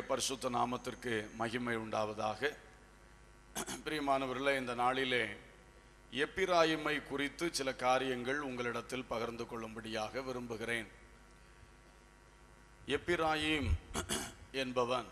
பரிசுத்த நாமத்திற்கு மகிமை உண்டாவதாக பிரியமானவர்களே இந்த நாளிலே எப்பிராயிமை குறித்து சில காரியங்கள் உங்களிடத்தில் பகிர்ந்து கொள்ளும்படியாக விரும்புகிறேன் எப்பிராயிம் என்பவன்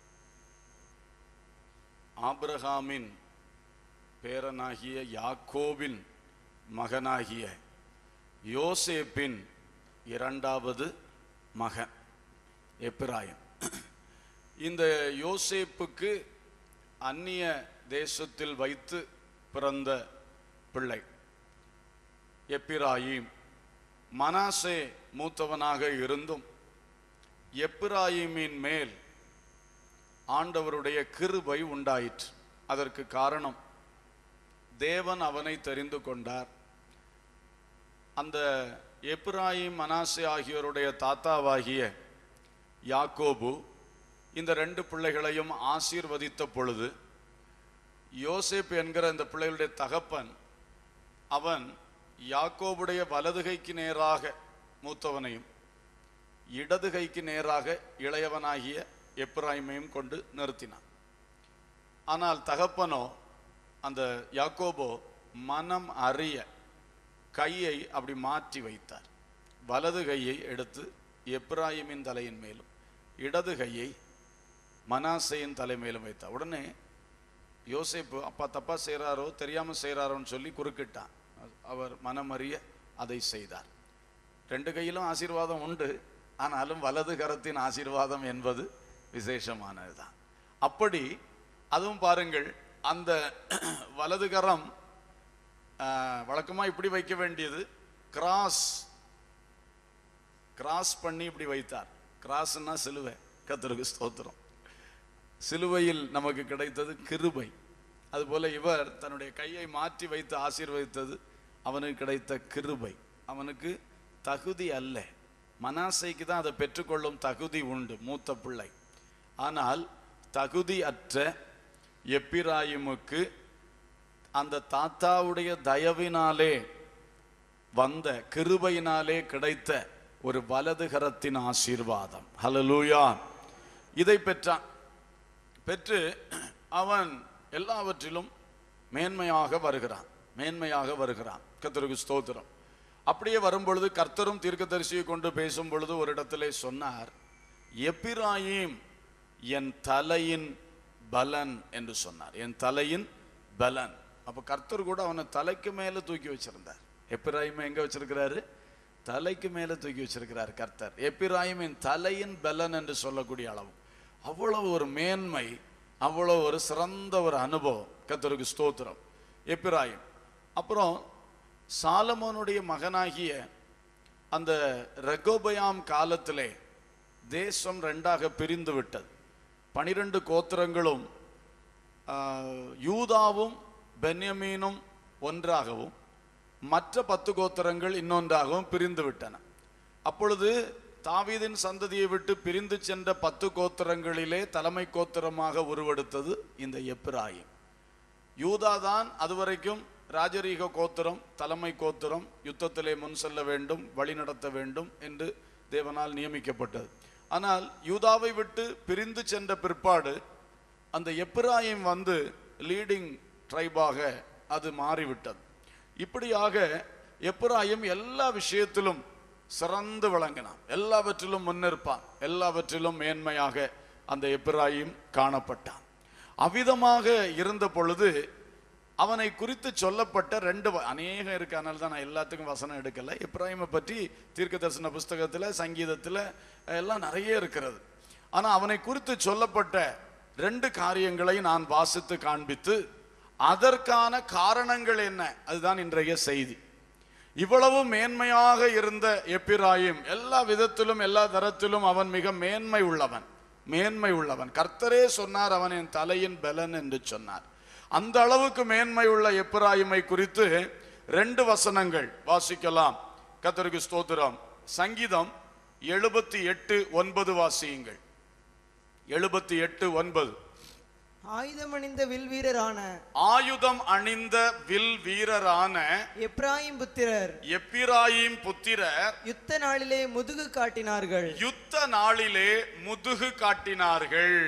ஆபிரகாமின் பேரனாகிய யாக்கோபின் மகனாகிய யோசேப்பின் இரண்டாவது மகன் எப்பிராயம் இந்த யோசேப்புக்கு அந்நிய தேசத்தில் வைத்து பிறந்த பிள்ளை எப்பிராயிம் மனாசே மூத்தவனாக இருந்தும் எப்பிராயிமின் மேல் ஆண்டவருடைய கிருபை உண்டாயிற்று அதற்கு காரணம் தேவன் அவனை தெரிந்து கொண்டார் அந்த எப்ராயிம் மனாசே ஆகியோருடைய தாத்தாவாகிய யாக்கோபு இந்த ரெண்டு பிள்ளைகளையும் ஆசீர்வதித்த பொழுது யோசேப் என்கிற இந்த பிள்ளைகளுடைய தகப்பன் அவன் யாக்கோபுடைய வலது கைக்கு நேராக மூத்தவனையும் இடது கைக்கு நேராக இளையவனாகிய எப்ராயிமையும் கொண்டு நிறுத்தினான் ஆனால் தகப்பனோ அந்த யாக்கோபோ மனம் அறிய கையை அப்படி மாற்றி வைத்தார் வலது கையை எடுத்து எப்ராயிமின் தலையின் மேலும் இடது கையை மனாசையின் தலை மேலும் வைத்தார் உடனே யோசேப்பு அப்பா தப்பா செய்கிறாரோ தெரியாமல் செய்கிறாரோன்னு சொல்லி குறுக்கிட்டான் அவர் மனமறிய அதை செய்தார் ரெண்டு கையிலும் ஆசீர்வாதம் உண்டு ஆனாலும் வலது கரத்தின் ஆசீர்வாதம் என்பது விசேஷமானதுதான் அப்படி அதுவும் பாருங்கள் அந்த வலது கரம் வழக்கமாக இப்படி வைக்க வேண்டியது கிராஸ் கிராஸ் பண்ணி இப்படி வைத்தார் கிராஸ்னா சிலுவை கத்தருக்கு ஸ்தோத்திரம் சிலுவையில் நமக்கு கிடைத்தது கிருபை அதுபோல இவர் தன்னுடைய கையை மாற்றி வைத்து ஆசீர்வதித்தது அவனுக்கு கிடைத்த கிருபை அவனுக்கு தகுதி அல்ல மனாசைக்கு தான் அதை பெற்றுக்கொள்ளும் தகுதி உண்டு மூத்த பிள்ளை ஆனால் தகுதி அற்ற எப்பிராயிமுக்கு அந்த தாத்தாவுடைய தயவினாலே வந்த கிருபையினாலே கிடைத்த ஒரு வலதுகரத்தின் ஆசீர்வாதம் ஹலலூயா இதை பெற்றான் பெற்று அவன் எல்லாவற்றிலும் மேன்மையாக வருகிறான் மேன்மையாக வருகிறான் கத்தருக்கு ஸ்தோத்திரம் அப்படியே வரும்பொழுது கர்த்தரும் தீர்க்கதரிசியை கொண்டு பேசும் பொழுது ஒரு இடத்திலே சொன்னார் எப்பிராயிம் என் தலையின் பலன் என்று சொன்னார் என் தலையின் பலன் அப்ப கர்த்தர் கூட அவனை தலைக்கு மேல தூக்கி வச்சிருந்தார் எப்பிராயிமை எங்க வச்சிருக்கிறாரு தலைக்கு மேல தூக்கி வச்சிருக்கிறார் கர்த்தர் எப்பிராயிமின் தலையின் பலன் என்று சொல்லக்கூடிய அளவு அவ்வளவு ஒரு மேன்மை அவ்வளவு ஒரு சிறந்த ஒரு அனுபவம் கர்த்தருக்கு ஸ்தோத்திரம் எப்பிராயிம் அப்புறம் சாலமோனுடைய மகனாகிய அந்த ரெகோபயாம் காலத்திலே தேசம் ரெண்டாக பிரிந்து விட்டது பனிரெண்டு கோத்திரங்களும் யூதாவும் பென்யமீனும் ஒன்றாகவும் மற்ற பத்து கோத்திரங்கள் இன்னொன்றாகவும் பிரிந்து விட்டன அப்பொழுது தாவீதின் சந்ததியை விட்டு பிரிந்து சென்ற பத்து கோத்திரங்களிலே தலைமை கோத்திரமாக உருவெடுத்தது இந்த எப்பிராயிம் யூதா தான் அதுவரைக்கும் ராஜரீக கோத்திரம் தலைமை கோத்திரம் யுத்தத்திலே முன் செல்ல வேண்டும் வழி நடத்த வேண்டும் என்று தேவனால் நியமிக்கப்பட்டது ஆனால் யூதாவை விட்டு பிரிந்து சென்ற பிற்பாடு அந்த எப்பிராயம் வந்து லீடிங் ட்ரைபாக அது மாறிவிட்டது இப்படியாக எப்பிராயம் எல்லா விஷயத்திலும் சிறந்து விளங்கினான் எல்லாவற்றிலும் முன்னிற்பான் எல்லாவற்றிலும் மேன்மையாக அந்த எப்பிராயும் காணப்பட்டான் அவ்விதமாக இருந்த பொழுது அவனை குறித்து சொல்லப்பட்ட ரெண்டு அநேகம் இருக்கு அதனால தான் நான் எல்லாத்துக்கும் வசனம் எடுக்கல இப்ராஹிமை பற்றி தீர்க்க தரிசன புஸ்தகத்தில் சங்கீதத்தில் எல்லாம் நிறைய இருக்கிறது ஆனால் அவனை குறித்து சொல்லப்பட்ட ரெண்டு காரியங்களை நான் வாசித்து காண்பித்து அதற்கான காரணங்கள் என்ன அதுதான் இன்றைய செய்தி இவ்வளவு மேன்மையாக இருந்த எப்பிராயும் எல்லா விதத்திலும் எல்லா தரத்திலும் அவன் மிக மேன்மை உள்ளவன் மேன்மை உள்ளவன் கர்த்தரே சொன்னார் அவன் என் தலையின் பலன் என்று சொன்னார் அந்த அளவுக்கு மேன்மை உள்ள எப்பிராயுமை குறித்து ரெண்டு வசனங்கள் வாசிக்கலாம் கத்தருக்கு ஸ்தோத்திரம் சங்கீதம் எழுபத்தி எட்டு ஒன்பது வாசியுங்கள் எழுபத்தி எட்டு ஒன்பது ஆயுதம் அணிந்த வில் வீரரான ஆயுதம் அணிந்த வில் வீரரான எப்ராயிம் புத்திரர் எப்பிராயிம் புத்திரர் யுத்த நாளிலே முதுகு காட்டினார்கள் யுத்த நாளிலே முதுகு காட்டினார்கள்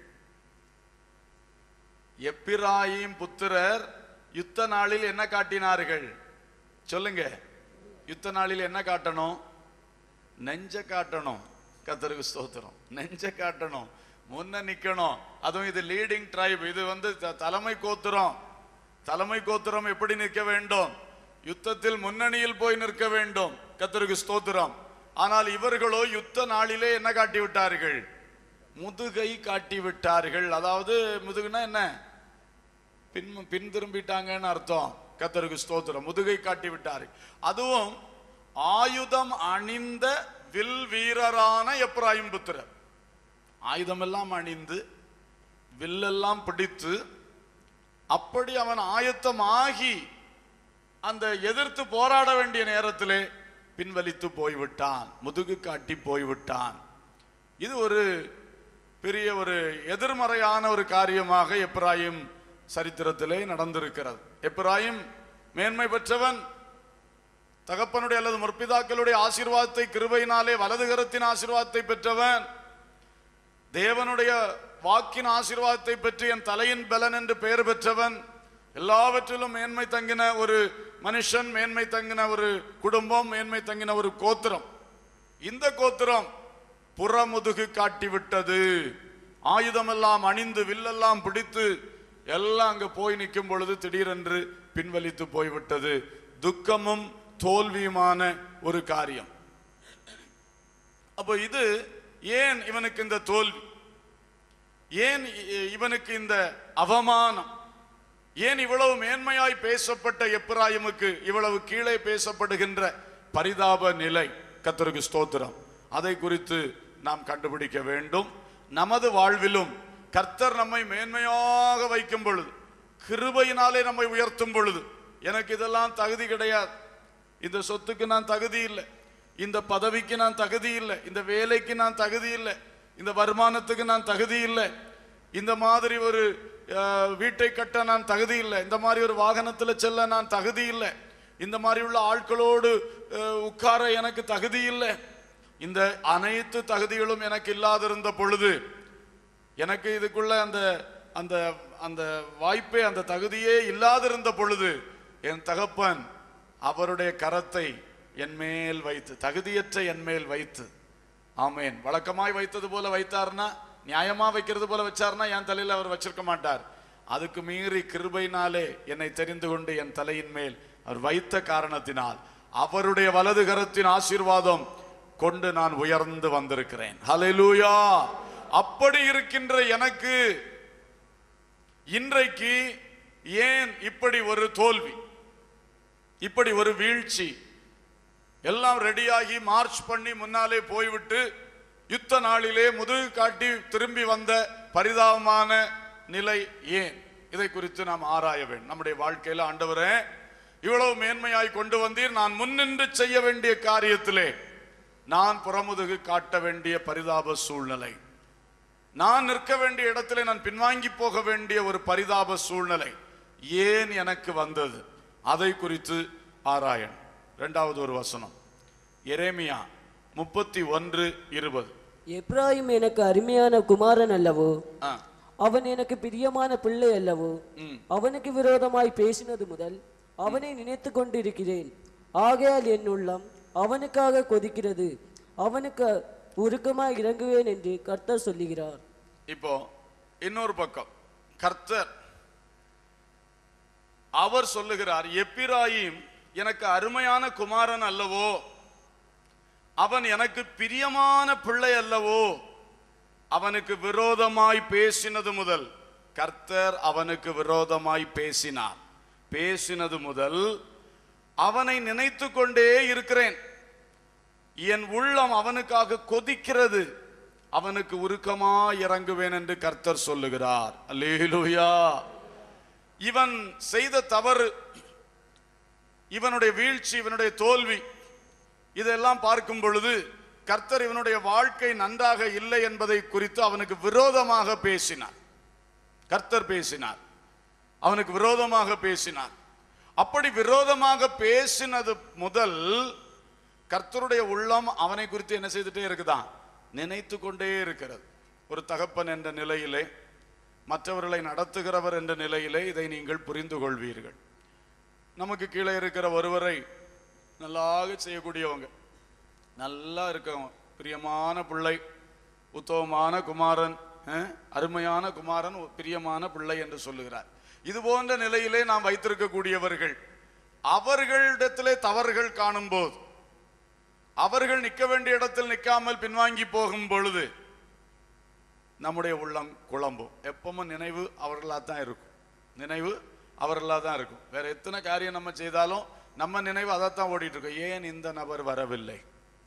எப்பிராயிம் புத்திரர் யுத்த நாளில் என்ன காட்டினார்கள் சொல்லுங்க யுத்த நாளில் என்ன காட்டணும் நெஞ்ச காட்டணும் கத்தருக்கு ஸ்தோத்திரம் நெஞ்ச காட்டணும் முன்ன நிக்கணும் அதுவும் இது லீடிங் ட்ரைப் இது வந்து த- தலைமை கோத்திரம் தலைமை கோத்திரம் எப்படி நிற்க வேண்டும் யுத்தத்தில் முன்னணியில் போய் நிற்க வேண்டும் கத்தருக்கு ஸ்தோத்திரம் ஆனால் இவர்களோ யுத்த நாளிலே என்ன காட்டி விட்டார்கள் முதுகை காட்டி விட்டார்கள் அதாவது முதுகுனா என்ன பின் பின் திரும்பிட்டாங்கன்னு அர்த்தம் கத்தருக்கு ஸ்தோத்திரம் முதுகை காட்டி விட்டார் அதுவும் ஆயுதம் அணிந்த வில் வீரரான எப்ராயிம் புத்திரர் ஆயுதமெல்லாம் அணிந்து வில்லெல்லாம் பிடித்து அப்படி அவன் ஆயத்தமாகி அந்த எதிர்த்து போராட வேண்டிய நேரத்திலே பின்வலித்து போய்விட்டான் முதுகு காட்டி போய்விட்டான் இது ஒரு பெரிய ஒரு எதிர்மறையான ஒரு காரியமாக எப்ராயிம் சரித்திரத்திலே நடந்திருக்கிறது எப்ராயிம் மேன்மை பெற்றவன் தகப்பனுடைய அல்லது முற்பிதாக்களுடைய ஆசீர்வாதத்தை கிருபையினாலே வலதுகரத்தின் ஆசீர்வாதத்தை பெற்றவன் தேவனுடைய வாக்கின் ஆசீர்வாதத்தை பெற்று என் தலையின் பலன் என்று பெயர் பெற்றவன் எல்லாவற்றிலும் மேன்மை தங்கின ஒரு மனுஷன் மேன்மை தங்கின ஒரு குடும்பம் மேன்மை தங்கின ஒரு கோத்திரம் இந்த கோத்திரம் புறமுதுகு காட்டிவிட்டது ஆயுதமெல்லாம் அணிந்து வில்லெல்லாம் பிடித்து எல்லாம் அங்க போய் நிற்கும் பொழுது திடீரென்று பின்வலித்து போய்விட்டது துக்கமும் தோல்வியுமான ஒரு காரியம் அப்போ இது ஏன் இவனுக்கு இந்த தோல்வி ஏன் இ- இவனுக்கு இந்த அவமானம் ஏன் இவ்வளவு மேன்மையாய் பேசப்பட்ட எப்பிராயிமுக்கு இவ்வளவு கீழே பேசப்படுகின்ற பரிதாப நிலை கத்தருக்கு ஸ்தோத்திரம் அதை குறித்து நாம் கண்டுபிடிக்க வேண்டும் நமது வாழ்விலும் கர்த்தர் நம்மை மேன்மையாக வைக்கும் பொழுது கிருபையினாலே நம்மை உயர்த்தும் பொழுது எனக்கு இதெல்லாம் தகுதி கிடையாது இந்த சொத்துக்கு நான் தகுதி இல்லை இந்த பதவிக்கு நான் தகுதி இல்லை இந்த வேலைக்கு நான் தகுதி இல்லை இந்த வருமானத்துக்கு நான் தகுதி இல்லை இந்த மாதிரி ஒரு அஹ், வீட்டை கட்ட நான் தகுதி இல்லை இந்த மாதிரி ஒரு வாகனத்தில் செல்ல நான் தகுதி இல்லை இந்த மாதிரி உள்ள ஆட்களோடு அஹ், உட்கார எனக்கு தகுதி இல்லை இந்த அனைத்து தகுதிகளும் எனக்கு இல்லாதிருந்த பொழுது எனக்கு இதுக்குள்ள அந்த அந்த அந்த வாய்ப்பே அந்த தகுதியே இல்லாதிருந்த பொழுது என் தகப்பன் அவருடைய கரத்தை என் மேல் வைத்து தகுதியற்ற என் மேல் வைத்து ஆமேன் வழக்கமாய் வைத்தது போல வைத்தார்னா நியாயமா வைக்கிறது போல வச்சார்னா என் தலையில அவர் வச்சிருக்க மாட்டார் அதுக்கு மீறி கிருபையினாலே என்னை தெரிந்து கொண்டு என் தலையின் மேல் அவர் வைத்த காரணத்தினால் அவருடைய வலது கரத்தின் ஆசீர்வாதம் கொண்டு நான் உயர்ந்து வந்திருக்கிறேன் ஹalleluya அப்படி இருக்கின்ற எனக்கு இன்றைக்கு ஏன் இப்படி ஒரு தோல்வி இப்படி ஒரு வீழ்ச்சி எல்லாம் ரெடியாகி மார்ச் பண்ணி முன்னாலே போய்விட்டு யுத்த நாளிலே முதுகு காட்டி திரும்பி வந்த பரிதாபமான நிலை ஏன் இதை குறித்து நாம் ஆராய வேண்டும் நம்முடைய வாழ்க்கையில ஆண்டவரே இவ்வளவு மேன்மையாய் கொண்டு வந்தீர் நான் முன்னின்று செய்ய வேண்டிய காரியத்திலே நான் புறமுதுகு காட்ட வேண்டிய பரிதாப சூழ்நிலை நான் நிற்க வேண்டிய இடத்திலே நான் பின்வாங்கி போக வேண்டிய ஒரு பரிதாப சூழ்நிலை ஏன் எனக்கு வந்தது அதை குறித்து ஆராயணும் இரண்டாவது ஒரு வசனம் எரேமியா முப்பத்தி ஒன்று இருபது எப்ராயிம் எனக்கு அருமையான குமாரன் அல்லவோ ஆ, அவன் எனக்கு பிரியமான பிள்ளை அல்லவோ ம். அவனுக்கு விரோதமாய் பேசினது முதல் அவனை நினைத்து கொண்டிருக்கிறேன் ஆகையால் என் உள்ளம் அவனுக்காக கொதிக்கிறது அவனுக்கு உருக்கமாய் இறங்குவேன் என்று கர்த்தர் சொல்லுகிறார் இப்போ இன்னொரு பக்கம் கர்த்தர் அவர் சொல்லுகிறார் எப்பிராயிம் எனக்கு அருமையான குமாரன் அல்லவோ அவன் எனக்கு பிரியமான பிள்ளை அல்லவோ அவனுக்கு விரோதமாய் பேசினது முதல் கர்த்தர் அவனுக்கு விரோதமாய் பேசினார் பேசினது முதல் அவனை நினைத்து கொண்டே இருக்கிறேன் என் உள்ளம் அவனுக்காக கொதிக்கிறது அவனுக்கு உருக்கமா இறங்குவேன் என்று கர்த்தர் சொல்லுகிறார் அல்லேலூயா இவன் செய்த தவறு இவனுடைய வீழ்ச்சி இவனுடைய தோல்வி இதெல்லாம் பார்க்கும் பொழுது கர்த்தர் இவனுடைய வாழ்க்கை நன்றாக இல்லை என்பதை குறித்து அவனுக்கு விரோதமாக பேசினார் கர்த்தர் பேசினார் அவனுக்கு விரோதமாக பேசினார் அப்படி விரோதமாக பேசினது முதல் கர்த்தருடைய உள்ளம் அவனை குறித்து என்ன செய்துட்டே இருக்குதான் நினைத்து கொண்டே இருக்கிறது ஒரு தகப்பன் என்ற நிலையிலே மற்றவர்களை நடத்துகிறவர் என்ற நிலையிலே இதை நீங்கள் புரிந்து கொள்வீர்கள் நமக்கு கீழே இருக்கிற ஒருவரை நல்லாக செய்யக்கூடியவங்க நல்லா இருக்கவங்க பிரியமான பிள்ளை உத்தமமான குமாரன் அஹ், அருமையான குமாரன் பிரியமான பிள்ளை என்று சொல்லுகிறார் இது போன்ற நிலையிலே நாம் வைத்திருக்கக்கூடியவர்கள் அவர்களிடத்திலே தவறுகள் காணும்போது அவர்கள் நிற்க வேண்டிய இடத்தில் நிற்காமல் பின்வாங்கி போகும் பொழுது நம்முடைய உள்ளம் குழம்பும் எப்பவும் நினைவு அவர்களாக தான் இருக்கும் நினைவு அவர்களாக தான் இருக்கும் வேற எத்தனை காரியம் நம்ம செய்தாலும் நம்ம நினைவு அதைத்தான் ஓடிட்டு இருக்கோம் ஏன் இந்த நபர் வரவில்லை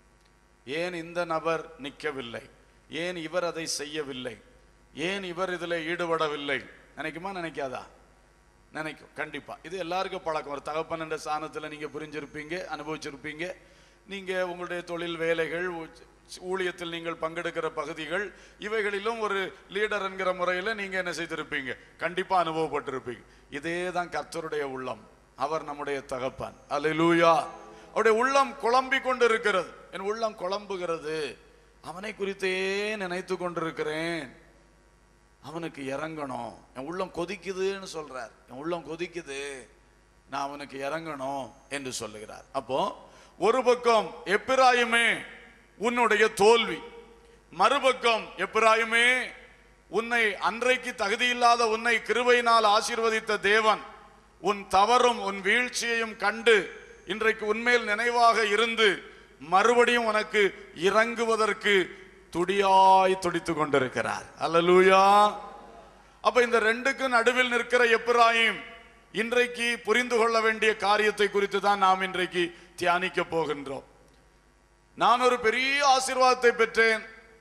ஏன் இந்த நபர் நிற்கவில்லை ஏன் இவர் அதை செய்யவில்லை ஏன் இவர் இதில் ஈடுபடவில்லை நினைக்குமா நினைக்காதா நினைக்கும் கண்டிப்பா இது எல்லாருக்கும் பழக்கம் ஒரு தகப்பன் என்ற ஸ்தானத்தில் நீங்க புரிஞ்சிருப்பீங்க அனுபவிச்சிருப்பீங்க நீங்க உங்களுடைய தொழில் வேலைகள் ஊ- ஊழியத்தில் நீங்கள் பங்கெடுக்கிற பகுதிகள் இவைகளிலும் ஒரு லீடர் என்கிற முறையில் நீங்க என்ன செய்திருப்பீங்க கண்டிப்பா அனுபவப்பட்டிருப்பீங்க இதே தான் கர்த்தருடைய உள்ளம் அவர் நம்முடைய தகப்பன் அல்லேலூயா அவருடைய உள்ளம் குழம்பி கொண்டிருக்கிறது என் உள்ளம் குழம்புகிறது அவனை குறித்தே நினைத்து கொண்டிருக்கிறேன் அவனுக்கு இறங்கணும் என் உள்ளம் கொதிக்குதுன்னு சொல்றார் என் உள்ளம் கொதிக்குது நான் அவனுக்கு இறங்கணும் என்று சொல்லுகிறார் அப்போ ஒரு பக்கம் எப்பிராயுமே உன்னுடைய தோல்வி மறுபக்கம் எப்பிராயுமே உன்னை அன்றைக்கு தகுதியில்லாத உன்னை கிருபையினால் ஆசீர்வதித்த தேவன் உன் தவறும் உன் வீழ்ச்சியையும் கண்டு இன்றைக்கு உன்மேல் நினைவாக இருந்து மறுபடியும் உனக்கு இறங்குவதற்கு துடியாய் துடித்துக் கொண்டிருக்கிறார் அல்லேலூயா அப்ப இந்த ரெண்டுக்கு நடுவில் நிற்கிற எப்பிராயிம் இன்றைக்கு புரிந்து கொள்ள வேண்டிய காரியத்தை குறித்து தான் நாம் இன்றைக்கு தியானிக்க போகின்றோம் நான் ஒரு பெரிய ஆசீர்வாதத்தை பெற்றேன்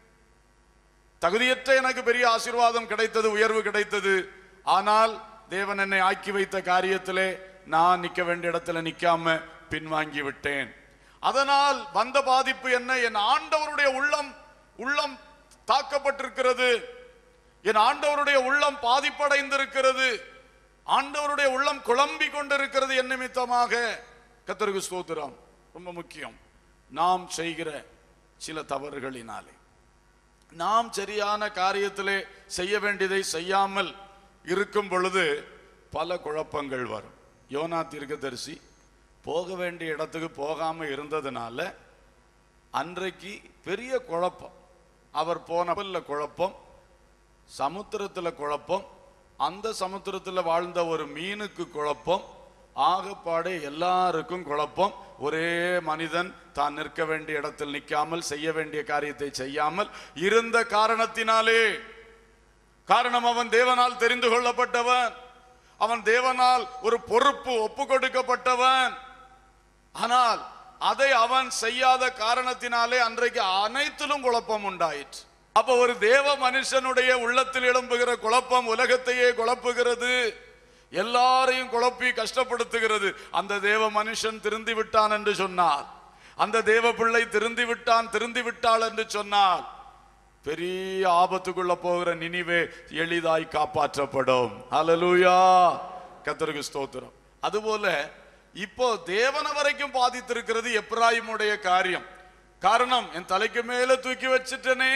தகுதியற்ற எனக்கு பெரிய ஆசீர்வாதம் கிடைத்தது உயர்வு கிடைத்தது ஆனால் தேவன் என்னை ஆக்கி வைத்த காரியத்திலே நான் நிக்க வேண்டிய இடத்துல நிக்காம பின்வாங்கி விட்டேன் அதனால் வந்த பாதிப்பு என்ன என் ஆண்டவருடைய உள்ளம் உள்ளம் தாக்கப்பட்டிருக்கிறது என் ஆண்டவருடைய உள்ளம் பாதிப்படைந்திருக்கிறது ஆண்டவருடைய உள்ளம் குழம்பி கொண்டிருக்கிறது என் நிமித்தமாக கத்தருக்கு ஸ்தோத்திரம் ரொம்ப முக்கியம் நாம் செய்கிற சில தவறுகளினாலே நாம் சரியான காரியத்திலே செய்ய வேண்டியதை செய்யாமல் இருக்கும் பொழுது பல குழப்பங்கள் வரும் யோனா தீர்க்கதரிசி போக வேண்டிய இடத்துக்கு போகாம இருந்ததுனால அன்றைக்கு பெரிய குழப்பம் அவர் போன கப்பல்ல குழப்பம் சமுத்திரத்துல குழப்பம் அந்த சமுத்திரத்துல வாழ்ந்த ஒரு மீனுக்கு குழப்பம் ஆகப்பாடே எல்லாருக்கும் குழப்பம் ஒரே மனிதன் தான் நிற்க வேண்டிய இடத்தில் நிற்காமல் செய்ய வேண்டிய காரியத்தை செய்யாமல் இருந்த காரணத்தினாலே காரணம் அவன் தேவனால் தெரிந்து கொள்ளப்பட்டவன் அவன் தேவனால் ஒரு பொறுப்பு ஒப்பு கொடுக்கப்பட்டவன் ஆனால் அதை அவன் செய்யாத காரணத்தினாலே அன்றைக்கு அனைத்திலும் குழப்பம் உண்டாயிற்று அப்ப ஒரு தேவ மனுஷனுடைய உள்ளத்தில் எழும்புகிற குழப்பம் உலகத்தையே குழப்புகிறது எல்லாரையும் குழப்பி கஷ்டப்படுத்துகிறது அந்த தேவ மனுஷன் திருந்தி விட்டான் என்று சொன்னார் அந்த தேவ பிள்ளை திருந்தி விட்டான் திருந்தி விட்டாள் என்று சொன்னால் பெரிய ஆபத்துக்குள்ள போகிற நினிவே எளிதாய் காப்பாற்றப்படும் அல்லேலூயா கத்தருக்கு ஸ்தோத்திரம் அதுபோல இப்போ தேவன வரைக்கும் பாதித்திருக்கிறது எப்ராயிமுடைய காரியம் காரணம் என் தலைக்கு மேல தூக்கி வச்சிட்டனே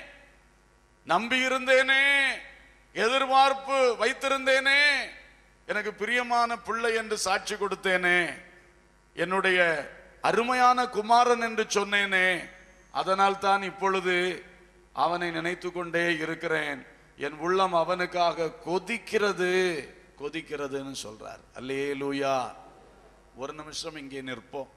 நம்பி இருந்தேனே எதிர்பார்ப்பு வைத்திருந்தேனே எனக்கு பிரியமான பிள்ளை என்று சாட்சி கொடுத்தேனே என்னுடைய அருமையான குமாரன் என்று சொன்னேனே அதனால் தான் இப்பொழுது அவனை நினைத்து கொண்டே இருக்கிறேன் என் உள்ளம் அவனுக்காக கொதிக்கிறது கொதிக்கிறதுன்னு சொல்றார் அல்லே லூயா ஒரு நிமிஷம் இங்கே நிற்போம்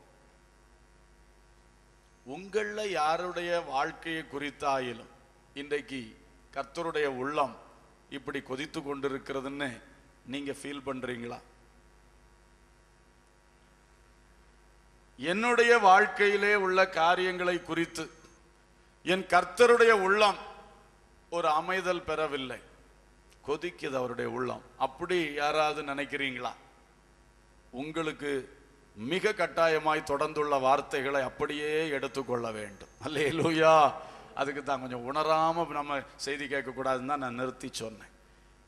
உங்கள யாருடைய வாழ்க்கையை குறித்தாயிலும் இன்றைக்கு கர்த்தருடைய உள்ளம் இப்படி கொதித்து கொண்டிருக்கிறதுன்னு நீங்க ஃபீல் பண்றீங்களா என்னுடைய வாழ்க்கையிலே உள்ள காரியங்களை குறித்து என் கர்த்தருடைய உள்ளம் ஒரு அமைதல் பெறவில்லை கொதிக்குது அவருடைய உள்ளம் அப்படி யாராவது நினைக்கிறீங்களா உங்களுக்கு மிக கட்டாயமாய் தொடர்ந்துள்ள வார்த்தைகளை அப்படியே எடுத்துக்கொள்ள வேண்டும் அல்லேலூயா அதுக்கு தான் கொஞ்சம் உணராம நம்ம செய்தி கேட்கக்கூடாதுன்னு தான் நான் நிறுத்தி சொன்னேன்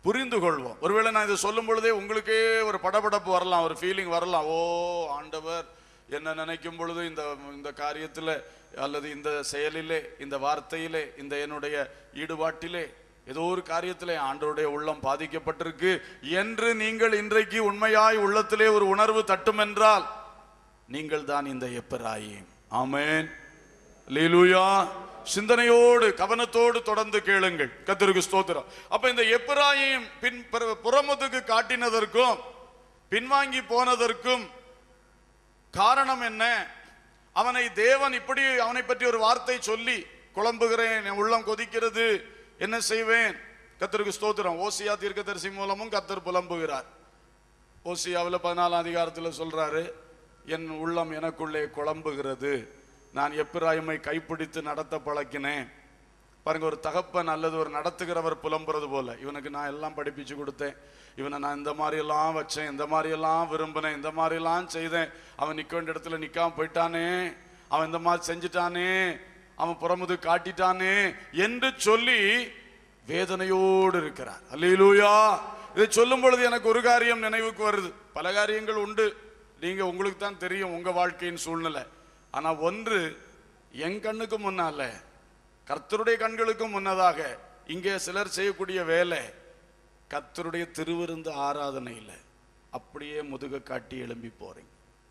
புரிந்து கொள்வோம் ஒருவேளை நான் இதை சொல்லும் பொழுதே உங்களுக்கே ஒரு படபடப்பு வரலாம் ஒரு ஃபீலிங் வரலாம் ஓ ஆண்டவர் என்ன நினைக்கும் பொழுது இந்த இந்த காரியத்தில் அல்லது இந்த செயலிலே இந்த வார்த்தையிலே இந்த என்னுடைய ஈடுபாட்டிலே ஏதோ ஒரு காரியத்திலே ஆண்டவருடைய உள்ளம் பாதிக்கப்பட்டிருக்கு என்று நீங்கள் இன்றைக்கு உண்மையாய் உள்ளத்திலே ஒரு உணர்வு தட்டுமென்றால் நீங்கள் தான் இந்த எப்பராயிம் ஆமென் லீலுயா சிந்தனையோடு கவனத்தோடு தொடர்ந்து கேளுங்கள் கத்தருக்கு ஸ்தோத்திரம் அப்ப இந்த எப்பிராயிம் பின் பிற- புறமுதுக்கு காட்டினதற்கும் பின்வாங்கி போனதற்கும் காரணம் என்ன அவனை தேவன் இப்படி அவனை பற்றி ஒரு வார்த்தை சொல்லி குழம்புகிறேன் என் உள்ளம் கொதிக்கிறது என்ன செய்வேன் கத்தருக்கு ஸ்தோத்திரம் ஓசியா தீர்க்கதரிசி மூலமும் கத்தர் புலம்புகிறார் ஓசியாவில் பதினாலாம் அதிகாரத்தில் சொல்றாரு என் உள்ளம் எனக்குள்ளே குழம்புகிறது நான் எப்பிராயமை கைப்பிடித்து நடத்த பழக்கினேன் பாருங்க ஒரு தகப்பன் அல்லது ஒரு நடத்துகிறவர் புலம்புறது போல இவனுக்கு நான் எல்லாம் படிப்பிச்சு கொடுத்தேன் இவனை நான் இந்த மாதிரி எல்லாம் வச்சேன் இந்த மாதிரி எல்லாம் விரும்பினேன் இந்த மாதிரி எல்லாம் செய்தேன் அவன் நிக்க வேண்டிய இடத்துல நிக்காம போயிட்டானே அவன் இந்த மாதிரி செஞ்சுட்டானே அவன் புறமுது காட்டிட்டானே என்று சொல்லி வேதனையோடு இருக்கிறார் அல்லேலூயா இதை சொல்லும் பொழுது எனக்கு ஒரு காரியம் நினைவுக்கு வருது பல காரியங்கள் உண்டு நீங்க உங்களுக்கு தான் தெரியும் உங்க வாழ்க்கையின் சூழ்நிலை ஆனா ஒன்று என் கண்ணுக்கு முன்னால கர்த்தருடைய கண்களுக்கு முன்னதாக இங்கே சிலர் செய்யக்கூடிய வேலை கர்த்தருடைய திருவிருந்து ஆராதனையில் அப்படியே முதுக காட்டி எழும்பி போறீங்க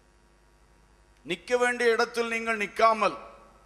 நிக்க வேண்டிய இடத்தில் நீங்கள் நிக்காமல்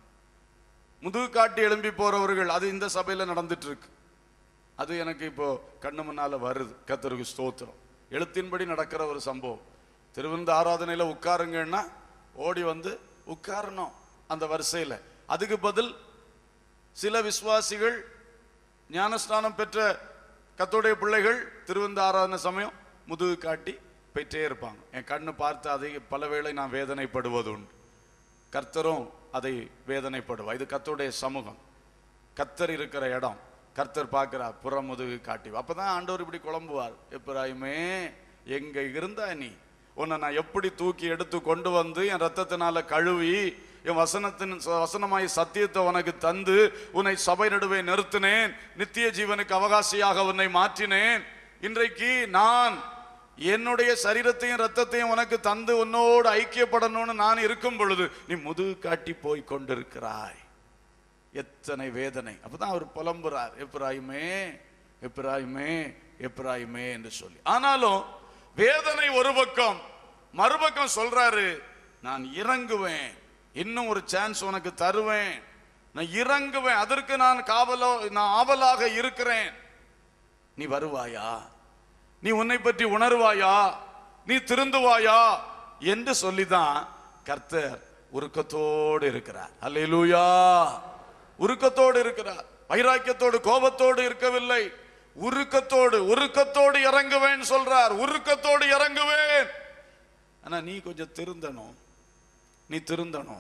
முதுகு காட்டி எழும்பி போறவர்கள் அது இந்த சபையில நடந்துட்டு இருக்கு அது எனக்கு இப்போ கண்ணு முன்னால வருது கத்தருக்கு ஸ்தோத்திரம் எழுத்தின்படி நடக்கிற ஒரு சம்பவம் திருவிருந்த ஆராதனையில உட்காருங்கன்னா ஓடி வந்து உட்காரணும் அந்த வரிசையில அதுக்கு பதில் சில விசுவாசிகள் ஞானஸ்நானம் பெற்ற கத்தோடைய பிள்ளைகள் திருவிந்த ஆராதனை சமயம் முதுகு காட்டி போயிட்டே இருப்பாங்க என் கண்ணு பார்த்து அதை பல வேளை நான் வேதனைப்படுவது உண்டு கர்த்தரும் அதை வேதனைப்படுவா இது கர்த்தருடைய சமூகம் கர்த்தர் இருக்கிற இடம் கர்த்தர் பார்க்கிறார் புறமுதுகு காட்டி அப்பதான் ஆண்டவர் இப்படி குழம்புவார் எப்பிராயுமே எங்க இருந்தா நீ உன்னை நான் எப்படி தூக்கி எடுத்து கொண்டு வந்து என் ரத்தத்தினால கழுவி என் வசனத்தின் வசனமாய் சத்தியத்தை உனக்கு தந்து உன்னை சபை நடுவே நிறுத்தினேன் நித்திய ஜீவனுக்கு அவகாசியாக உன்னை மாற்றினேன் இன்றைக்கு நான் என்னுடைய சரீரத்தையும் ரத்தத்தையும் உனக்கு தந்து உன்னோடு ஐக்கியப்படணும்னு நான் இருக்கும் பொழுது நீ முதுகு காட்டி போய் கொண்டிருக்கிறாய் எத்தனை வேதனை அப்பதான் அவர் புலம்புறார் எப்ராயுமே எப்ராயுமே எப்ராயுமே என்று சொல்லி ஆனாலும் வேதனை ஒரு பக்கம் மறுபக்கம் சொல்றாரு நான் இறங்குவேன் இன்னும் ஒரு சான்ஸ் உனக்கு தருவேன் நான் இறங்குவேன் அதற்கு நான் காவலோ நான் ஆவலாக இருக்கிறேன் நீ வருவாயா நீ உன்னை பற்றி உணர்வாயா நீ திருந்துவாயா என்று சொல்லிதான் கர்த்தர் உருக்கத்தோடு இருக்கிறார் அல்லேலூயா உருக்கத்தோடு இருக்கிறார் வைராக்கியத்தோடு கோபத்தோடு இருக்கவில்லை உருக்கத்தோடு உருக்கத்தோடு இறங்குவேன் சொல்றார் உருக்கத்தோடு இறங்குவேன் ஆனா நீ கொஞ்சம் திருந்தணும் நீ திருந்தணும்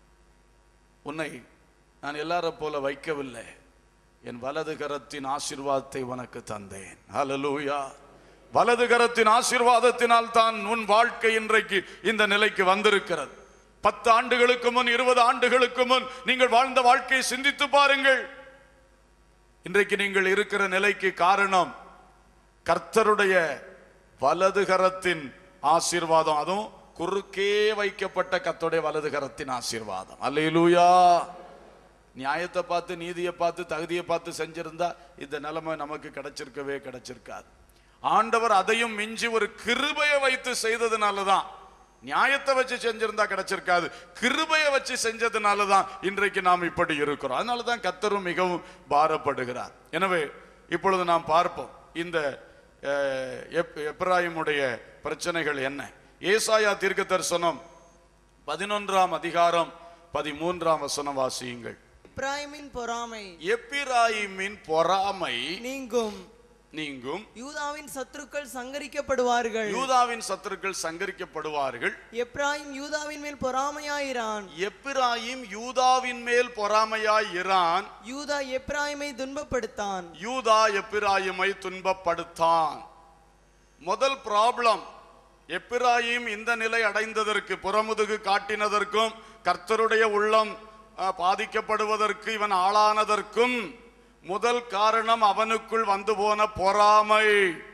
உன்னை நான் எல்லாரை போல வைக்கவில்லை என் வலது கரத்தின் ஆசீர்வாதத்தை உனக்கு தந்தேன் ஹalleluya வலது கரத்தின் ஆசீர்வாதத்தினால் தான் உன் வாழ்க்கை இன்றைக்கு இந்த நிலைக்கு வந்திருக்கிறது பத்து ஆண்டுகளுக்கு முன் இருபது ஆண்டுகளுக்கு முன் நீங்கள் வாழ்ந்த வாழ்க்கையை சிந்தித்து பாருங்கள் இன்றைக்கு நீங்கள் இருக்கிற நிலைக்கு காரணம் கர்த்தருடைய வலது கரத்தின் ஆசீர்வாதம் அதுவும் குறுக்கே வைக்கப்பட்ட கர்த்தருடைய வலது கரத்தின் ஆசீர்வாதம் அல்லேலூயா நியாயத்தை பார்த்து நீதியை பார்த்து தகுதியை பார்த்து செஞ்சிருந்தா இந்த நிலைமை நமக்கு கிடைச்சிருக்கவே கிடைச்சிருக்காது ஆண்டவர் அதையும் மிஞ்சி ஒரு கிருபையை வைத்து செய்ததுனால தான் நியாயத்தை வச்சு செஞ்சிருந்தா கிடைச்சிருக்காது கிருபையை வச்சு செஞ்சதுனால தான் இன்றைக்கு நாம் இப்படி இருக்கிறோம் அதனால தான் கத்தரும் மிகவும் பாரப்படுகிறார் எனவே இப்பொழுது நாம் பார்ப்போம் இந்த அஹ், எப்- எப்ராயிமுடைய பிரச்சனைகள் என்ன ஏசாயா தீர்க்க தரிசனம் பதினொன்றாம் அதிகாரம் பதிமூன்றாம் வசனம் வாசியுங்கள் எப்ராயிமின் பொறாமை எப்பிராயிமின் பொறாமை நீங்கும் நீங்கும் யூதாவின் சத்துருக்கள் சங்கரிக்கப்படுவார்கள் யூதாவின் சத்துருக்கள் சங்கரிக்கப்படுவார்கள் எப்ராயிம் யூதாவின் மேல் பொறாமையாயிரான் எப்பிராயிம் யூதாவின் மேல் பொறாமையாய் இரான் யூதா எப்ராயிமை துன்பப்படுத்தான் யூதா எப்பிராயிமை துன்பப்படுத்தான் முதல் ப்ராப்ளம் எப்பிராயிம் இந்த நிலை அடைந்ததற்கு புறமுதுகு காட்டினதற்கும் கர்த்தருடைய உள்ளம் அஹ், பாதிக்கப்படுவதற்கு இவன் ஆளானதற்கும் முதல் காரணம் அவனுக்குள் வந்து போன பொறாமை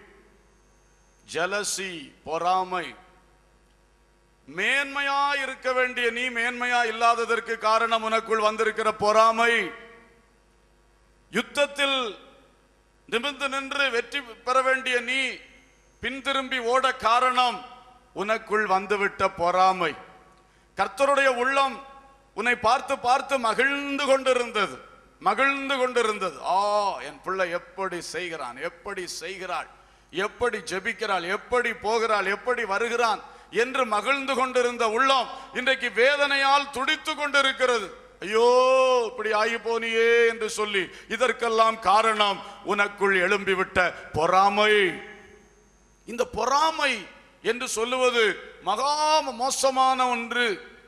ஜலசி பொறாமை மேன்மையா இருக்க வேண்டிய நீ மேன்மையா இல்லாததற்கு காரணம் உனக்குள் வந்திருக்கிற பொறாமை யுத்தத்தில் நிமிர்ந்து நின்று வெற்றி பெற வேண்டிய நீ பின் திரும்பி ஓட காரணம் உனக்குள் வந்துவிட்ட பொறாமை கர்த்தருடைய உள்ளம் உன்னை பார்த்து பார்த்து மகிழ்ந்து கொண்டிருந்தது மகிழ்ந்து கொண்டிருந்தது ஆ என் பிள்ளை எப்படி செய்கிறான் எப்படி செய்கிறாள் எப்படி ஜெபிக்கிறாள் எப்படி போகிறாள் எப்படி வருகிறான் என்று மகிழ்ந்து கொண்டிருந்த உள்ளம் இன்றைக்கு வேதனையால் துடித்து கொண்டிருக்கிறது ஐயோ இப்படி ஆகி போனியே என்று சொல்லி இதற்கெல்லாம் காரணம் உனக்குள் எழும்பிவிட்ட பொறாமை இந்த பொறாமை என்று சொல்லுவது மகா மோசமான ஒன்று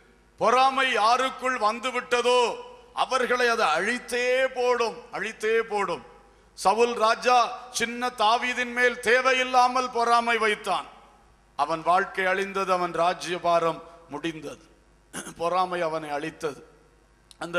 பொறாமை யாருக்குள் வந்து விட்டதோ அவர்களை அது அழித்தே போடும் அழித்தே போடும் சவுல் ராஜா சின்ன தாவீதின் மேல் தேவையில்லாமல் பொறாமை வைத்தான் அவன் வாழ்க்கை அழிந்தது அவன் ராஜ்யபாரம் முடிந்தது பொறாமை அவனை அழித்தது அந்த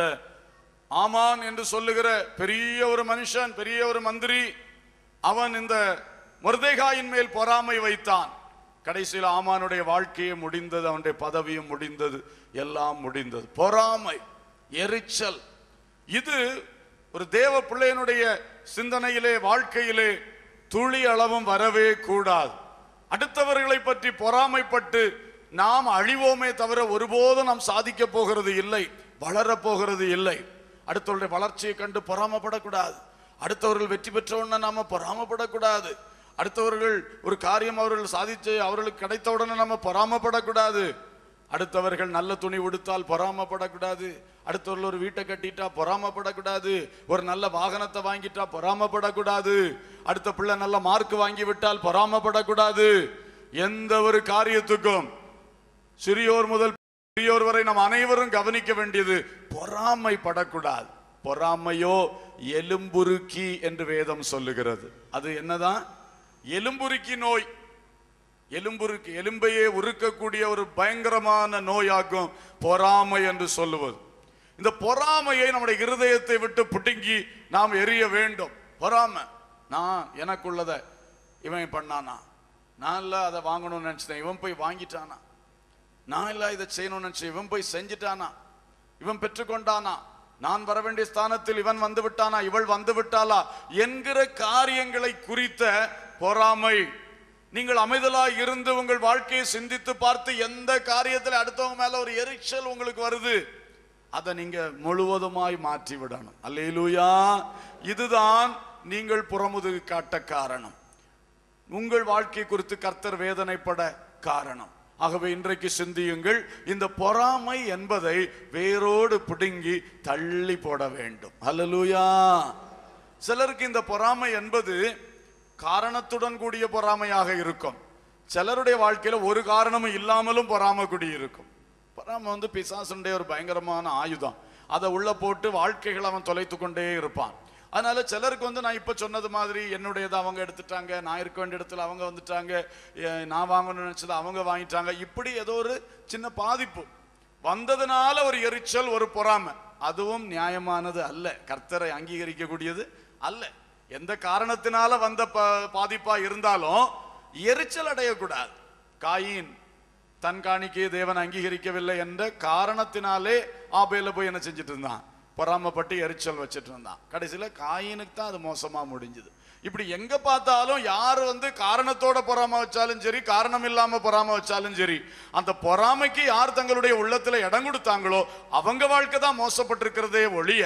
ஆமான் என்று சொல்லுகிற பெரிய ஒரு மனுஷன் பெரிய ஒரு மந்திரி அவன் இந்த மொர்தேகாயின் மேல் பொறாமை வைத்தான் கடைசியில் ஆமானுடைய வாழ்க்கையே முடிந்தது அவனுடைய பதவியும் முடிந்தது எல்லாம் முடிந்தது பொறாமை எரிச்சல் இது ஒரு தேவ பிள்ளையனுடைய சிந்தனையிலே வாழ்க்கையிலே துளி அளவும் வரவே கூடாது அடுத்தவர்களை பற்றி பொறாமைப்பட்டு நாம் அழிவோமே தவிர ஒருபோதும் நாம் சாதிக்க போகிறது இல்லை வளர போகிறது இல்லை அடுத்தவருடைய வளர்ச்சியை கண்டு பொறாமப்படக்கூடாது அடுத்தவர்கள் வெற்றி பெற்ற உடனே நாம பொறாமப்படக்கூடாது அடுத்தவர்கள் ஒரு காரியம் அவர்கள் சாதிச்சு அவர்களுக்கு கிடைத்த உடனே நம்ம பொறாமப்படக்கூடாது அடுத்தவர்கள் நல்ல துணி உடுத்தால் பொறாமப்படக்கூடாது அடுத்தவர்கள் ஒரு வீட்டை கட்டிட்டா பொறாமப்படக்கூடாது ஒரு நல்ல வாகனத்தை வாங்கிட்டா பொறாமப்படக்கூடாது அடுத்த பிள்ளை நல்ல மார்க் வாங்கி விட்டால் பொறாமப்படக்கூடாது எந்த ஒரு காரியத்துக்கும் சிறியோர் முதல் பெரியோர் வரை நாம் அனைவரும் கவனிக்க வேண்டியது பொறாமைப்படக்கூடாது பொறாமையோ எலும்புருக்கி என்று வேதம் சொல்லுகிறது அது என்னதான் எலும்புருக்கி நோய் எலும்புருக்கு எலும்பையே உருக்கக்கூடிய ஒரு பயங்கரமான நோயாகும் பொறாமை என்று சொல்லுவது இந்த பொறாமையை நம்முடைய இருதயத்தை விட்டு புடுங்கி நாம் எரிய வேண்டும் பொறாமை நான் எனக்குள்ளத இவன் பண்ணானா நான் இல்ல அதை வாங்கணும்னு நினைச்சேன் இவன் போய் வாங்கிட்டானா நான் இல்ல இதை செய்யணும்னு நினைச்சேன் இவன் போய் செஞ்சிட்டானா இவன் பெற்றுக்கொண்டானா நான் வர வேண்டிய ஸ்தானத்தில் இவன் வந்து விட்டானா இவள் வந்து விட்டாளா என்கிற காரியங்களை குறித்த பொறாமை நீங்கள் அமைதலாய் இருந்து உங்கள் வாழ்க்கையை சிந்தித்து பார்த்து எந்த காரியத்தில் அடுத்தவங்க மேல ஒரு எரிச்சல் உங்களுக்கு வருது அதை நீங்க முழுவதுமாய் மாற்றி விடணும் அல்லேலூயா இதுதான் நீங்கள் புறமுதுகு காட்ட காரணம் உங்கள் வாழ்க்கை குறித்து கர்த்தர் வேதனைப்பட காரணம் ஆகவே இன்றைக்கு சிந்தியுங்கள் இந்த பொறாமை என்பதை வேரோடு பிடுங்கி தள்ளி போட வேண்டும் அல்லேலூயா சிலருக்கு இந்த பொறாமை என்பது காரணத்துடன் கூடிய பொறாமையாக இருக்கும் சிலருடைய வாழ்க்கையில ஒரு காரணமும் இல்லாமலும் பொறாமை கூடி இருக்கும் பொறாமை வந்து பிசாசுடைய ஒரு பயங்கரமான ஆயுதம் அதை உள்ள போட்டு வாழ்க்கைகள் அவன் தொலைத்து கொண்டே இருப்பான் அதனால சிலருக்கு வந்து நான் இப்ப சொன்னது மாதிரி என்னுடையதை அவங்க எடுத்துட்டாங்க நான் இருக்க வேண்டிய இடத்துல அவங்க வந்துட்டாங்க எ- நான் வாங்கணும்னு நினைச்சது அவங்க வாங்கிட்டாங்க இப்படி ஏதோ ஒரு சின்ன பாதிப்பு வந்ததுனால ஒரு எரிச்சல் ஒரு பொறாமை அதுவும் நியாயமானது அல்ல கர்த்தரை அங்கீகரிக்கக்கூடியது அல்ல எந்த காரணத்தினால வந்த ப- பாதிப்பா இருந்தாலும் எரிச்சல் அடையக்கூடாது காயின் தன் காணிக்கையை தேவன் அங்கீகரிக்கவில்லை என்ற காரணத்தினாலே ஆபேல போய் என்ன செஞ்சுட்டு இருந்தான் பொறாமப்பட்டு எரிச்சல் வச்சுட்டு இருந்தான் கடைசியில காயினுக்கு தான் அது மோசமா முடிஞ்சுது இப்படி எங்க பார்த்தாலும் யார் வந்து காரணத்தோட பொறாம வச்சாலும் சரி காரணம் இல்லாம பொறாம வச்சாலும் சரி அந்த பொறாமைக்கு யார் தங்களுடைய உள்ளத்துல இடம் கொடுத்தாங்களோ அவங்க வாழ்க்கை தான் மோசப்பட்டிருக்கிறதே ஒழிய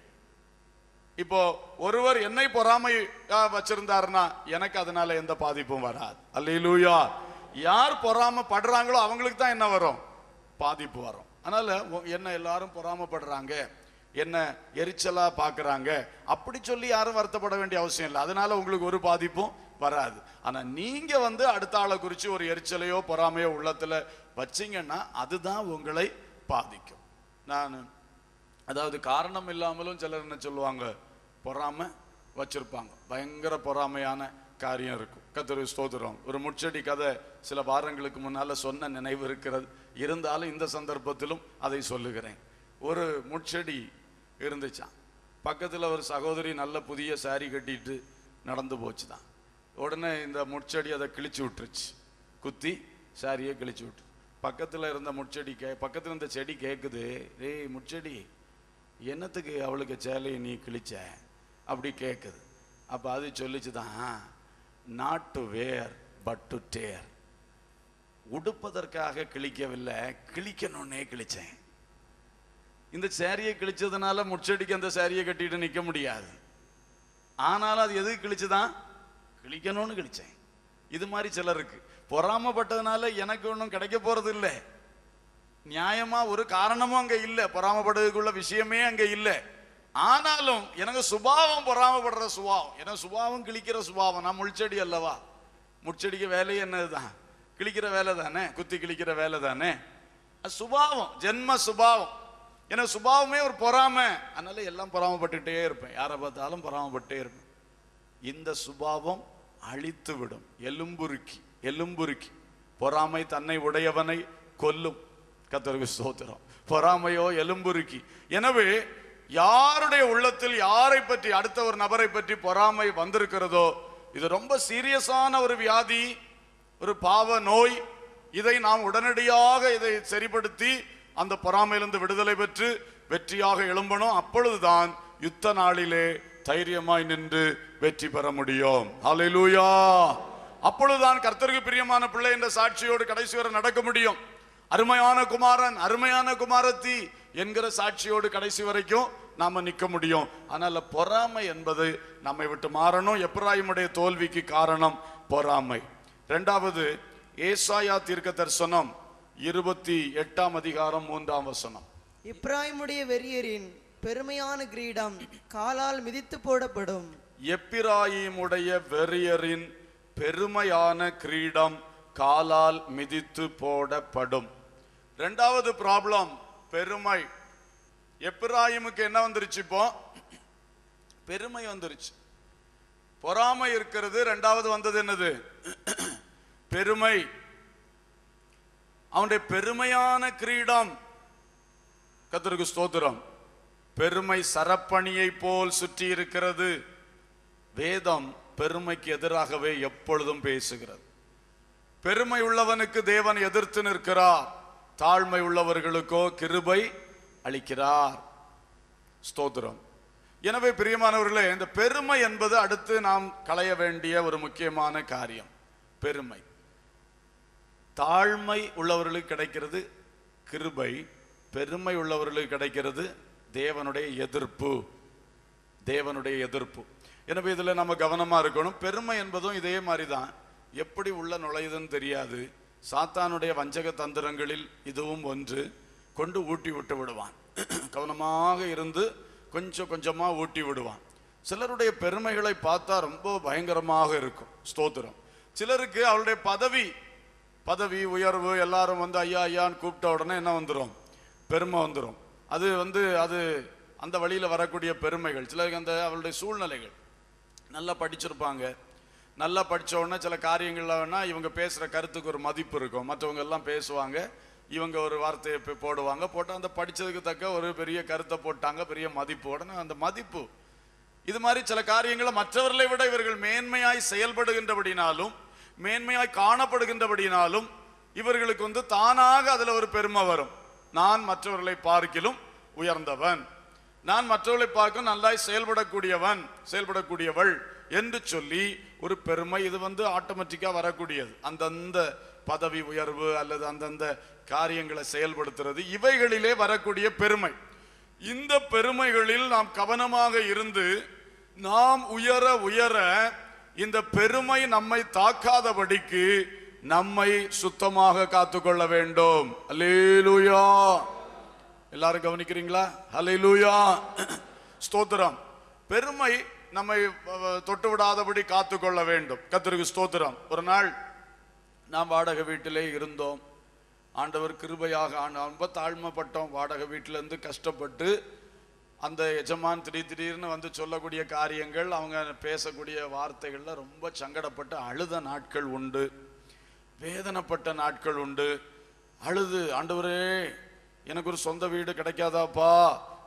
இப்போ ஒருவர் என்னை பொறாமை வச்சிருந்தாருன்னா எனக்கு அதனால எந்த பாதிப்பும் வராது அல்லேலூயா யார் பொறாம படுறாங்களோ அவங்களுக்கு தான் என்ன வரும் பாதிப்பு வரும் அதனால உ- என்ன எல்லாரும் பொறாமப்படுறாங்க என்ன எரிச்சலா பாக்குறாங்க அப்படி சொல்லி யாரும் வருத்தப்பட வேண்டிய அவசியம் இல்லை அதனால உங்களுக்கு ஒரு பாதிப்பும் வராது ஆனா நீங்க வந்து அடுத்த ஆளை குறிச்சு ஒரு எரிச்சலையோ பொறாமையோ உள்ளத்துல வச்சீங்கன்னா அதுதான் உங்களை பாதிக்கும் நான் அதாவது காரணம் இல்லாமலும் சிலர் என்ன சொல்லுவாங்க பொறாம வச்சிருப்பாங்க பயங்கர பொறாமையான காரியம் இருக்கும் கத்தரு ஸ்தோத்திரம் ஒரு முச்செடி கதை சில வாரங்களுக்கு முன்னால சொன்ன நினைவு இருக்கிறது இருந்தாலும் இந்த சந்தர்ப்பத்திலும் அதை சொல்லுகிறேன் ஒரு முட்செடி இருந்துச்சான் பக்கத்தில் ஒரு சகோதரி நல்ல புதிய saree கட்டிட்டு நடந்து போச்சு தான் உடனே இந்த முட்செடி அதை கிழிச்சு விட்டுருச்சு குத்தி சாரியை கிழிச்சு விட்டு பக்கத்தில் இருந்த முட்செடி கே பக்கத்தில் இருந்த செடி கேட்குது டேய் முட்செடி என்னத்துக்கு அவளுக்கு சேலையை நீ கிழிச்ச அப்படி கேட்குது அப்போ அது சொல்லிச்சு தான் not to wear but to tear உடுப்பதற்காக கிழிக்கவில்லை கிழிக்கணுன்னே கிழிச்சேன் இந்த சேரியை கிழிச்சதுனால முச்சடிக்கு அந்த சேரியை கட்டிட்டு நிற்க முடியாது ஆனாலும் அது எதுக்கு கிழிச்சுதான் கிழிக்கணும்னு கிழிச்சேன் இது மாதிரி சிலருக்கு பொறாமப்பட்டதுனால எனக்கு ஒன்றும் கிடைக்க போறது இல்லை நியாயமா ஒரு காரணமும் அங்க இல்லை பொறாமப்படுறதுக்குள்ள விஷயமே அங்க இல்லை ஆனாலும் எனக்கு சுபாவம் பொறாமப்படுற சுபாவம் எனக்கு சுபாவம் கிழிக்கிற சுபாவம் நான் முள்செடி அல்லவா முட்செடிக்கு வேலை என்னதுதான் கிழிக்கிற வேலை தானே குத்தி கிழிக்கிற வேலை தானே அது சுபாவம் ஜென்ம சுபாவம் எனக்கு சுபாவமே ஒரு பொறாமை அதனால எல்லாம் பொறாமப்பட்டுட்டே இருப்பேன் யாரை பார்த்தாலும் பொறாமப்பட்டே இருப்பேன் இந்த சுபாவம் அழித்து விடும் எலும்புருக்கி எலும்புருக்கி பொறாமை தன்னை உடையவனை கொல்லும் கத்தருக்கு ஸ்தோத்திரம் பொறாமையோ எலும்புருக்கி எனவே யாருடைய உள்ளத்தில் யாரை பற்றி அடுத்த ஒரு நபரை பற்றி பொறாமை வந்திருக்கிறதோ இது ரொம்ப சீரியஸான ஒரு வியாதி ஒரு பாவ நோய் இதை நாம் உடனடியாக இதை சரிப்படுத்தி அந்த பொறாமையிலிருந்து விடுதலை பெற்று வெற்றியாக எழும்பணும் அப்பொழுதுதான் யுத்த நாளிலே தைரியமாய் நின்று வெற்றி பெற முடியும் ஹalleluya அப்பொழுதுதான் கர்த்தருக்கு பிரியமான பிள்ளை என்ற சாட்சியோடு கடைசி வரை நடக்க முடியும் அருமையான குமாரன் அருமையான குமாரத்தி என்கிற சாட்சியோடு கடைசி வரைக்கும் நாம நிக்க முடியும் அதனால பொறாமை என்பது நம்மை விட்டு மாறணும் எப்ராயிமுடைய தோல்விக்கு காரணம் பொறாமை இரண்டாவது ஏசாயா தீர்க்க தரிசனம் இருபத்தி எட்டாம் அதிகாரம் மூன்றாம் வசனம் இப்ராஹிமுடைய வெறியரின் பெருமையான கிரீடம் காலால் மிதித்து போடப்படும் எப்பிராயிமுடைய வெறியரின் பெருமையான கிரீடம் காலால் மிதித்து போடப்படும் ரெண்டாவது ப்ராப்ளம் பெருமை எப்பிராயிமுக்கு என்ன வந்துருச்சு இப்போ பெருமை வந்துருச்சு பொறாமை இருக்கிறது ரெண்டாவது வந்தது என்னது பெருமை அவனுடைய பெருமையான கிரீடம் கத்தருக்கு ஸ்தோத்திரம் பெருமை சரப்பணியை போல் சுற்றி இருக்கிறது வேதம் பெருமைக்கு எதிராகவே எப்பொழுதும் பேசுகிறது பெருமை உள்ளவனுக்கு தேவன் எதிர்த்து நிற்கிறார் தாழ்மை உள்ளவர்களுக்கோ கிருபை அளிக்கிறார் ஸ்தோத்திரம் எனவே பிரியமானவர்களே இந்த பெருமை என்பது அடுத்து நாம் களைய வேண்டிய ஒரு முக்கியமான காரியம் பெருமை தாழ்மை உள்ளவர்களுக்கு கிடைக்கிறது கிருபை பெருமை உள்ளவர்களுக்கு கிடைக்கிறது தேவனுடைய எதிர்ப்பு தேவனுடைய எதிர்ப்பு எனவே இதில் நம்ம கவனமா இருக்கணும் பெருமை என்பதும் இதே மாதிரி தான் எப்படி உள்ள நுழையுதுன்னு தெரியாது சாத்தானுடைய வஞ்சக தந்திரங்களில் இதுவும் ஒன்று கொண்டு ஊட்டி விட்டு விடுவான் கவனமாக இருந்து கொஞ்சம் கொஞ்சமா ஊட்டி விடுவான் சிலருடைய பெருமைகளை பார்த்தா ரொம்ப பயங்கரமாக இருக்கும் ஸ்தோத்திரம் சிலருக்கு அவருடைய பதவி பதவி உயர்வு எல்லாரும் வந்து ஐயா ஐயான்னு கூப்பிட்ட உடனே என்ன வந்துடும் பெருமை வந்துடும் அது வந்து அது அந்த வழியில வரக்கூடிய பெருமைகள் சிலருக்கு அந்த அவளுடைய சூழ்நிலைகள் நல்லா படிச்சிருப்பாங்க நல்லா படிச்ச உடனே சில காரியங்கள்ல வேணா இவங்க பேசுற கருத்துக்கு ஒரு மதிப்பு இருக்கும் மற்றவங்க எல்லாம் பேசுவாங்க இவங்க ஒரு வார்த்தையை பே- போடுவாங்க போட்டு அந்த படிச்சதுக்கு தக்க ஒரு பெரிய கருத்தை போட்டாங்க பெரிய மதிப்பு உடனே அந்த மதிப்பு இது மாதிரி சில காரியங்களை மற்றவர்களை விட இவர்கள் மேன்மையாய் செயல்படுகின்றபடினாலும் மேன்மையாய் காணப்படுகின்றபடினாலும் இவர்களுக்கு வந்து தானாக அதுல ஒரு பெருமை வரும் நான் மற்றவர்களை பார்க்கிலும் உயர்ந்தவன் நான் மற்றவர்களை பார்க்கும் நல்லாய் செயல்படக்கூடியவன் செயல்படக்கூடியவள் என்று சொல்லி ஒரு பெருமை இது வந்து ஆட்டோமேட்டிக்கா வரக்கூடியது அந்தந்த பதவி உயர்வு அல்லது அந்தந்த காரியங்களை செயல்படுத்துறது இவைகளிலே வரக்கூடிய பெருமை இந்த பெருமைகளில் நாம் கவனமாக இருந்து நாம் உயர உயர இந்த பெருமை நம்மை தாக்காதபடிக்கு நம்மை சுத்தமாக காத்துக்கொள்ள வேண்டும் அல்லேலூயா எல்லாரும் கவனிக்கிறீங்களா ஹalleluya ஸ்தோத்திரம் பெருமை நம்மை அஹ், தொட்டு விடாதபடி காத்துக்கொள்ள வேண்டும் கர்த்தருக்கு ஸ்தோத்திரம் ஒரு நாள் நாம் வாடகை வீட்டிலே இருந்தோம் ஆண்டவர் கிருபையாக ஆண்ட- ரொம்ப தாழ்மைப்பட்டோம் வாடகை வீட்டிலேருந்து கஷ்டப்பட்டு அந்த எஜமான் திடீர் திடீர்னு வந்து சொல்லக்கூடிய காரியங்கள் அவங்க பேசக்கூடிய வார்த்தைகள்ல ரொம்ப சங்கடப்பட்டு அழுத நாட்கள் உண்டு வேதனைப்பட்ட நாட்கள் உண்டு அழுது ஆண்டவரே எனக்கு ஒரு சொந்த வீடு கிடைக்காதாப்பா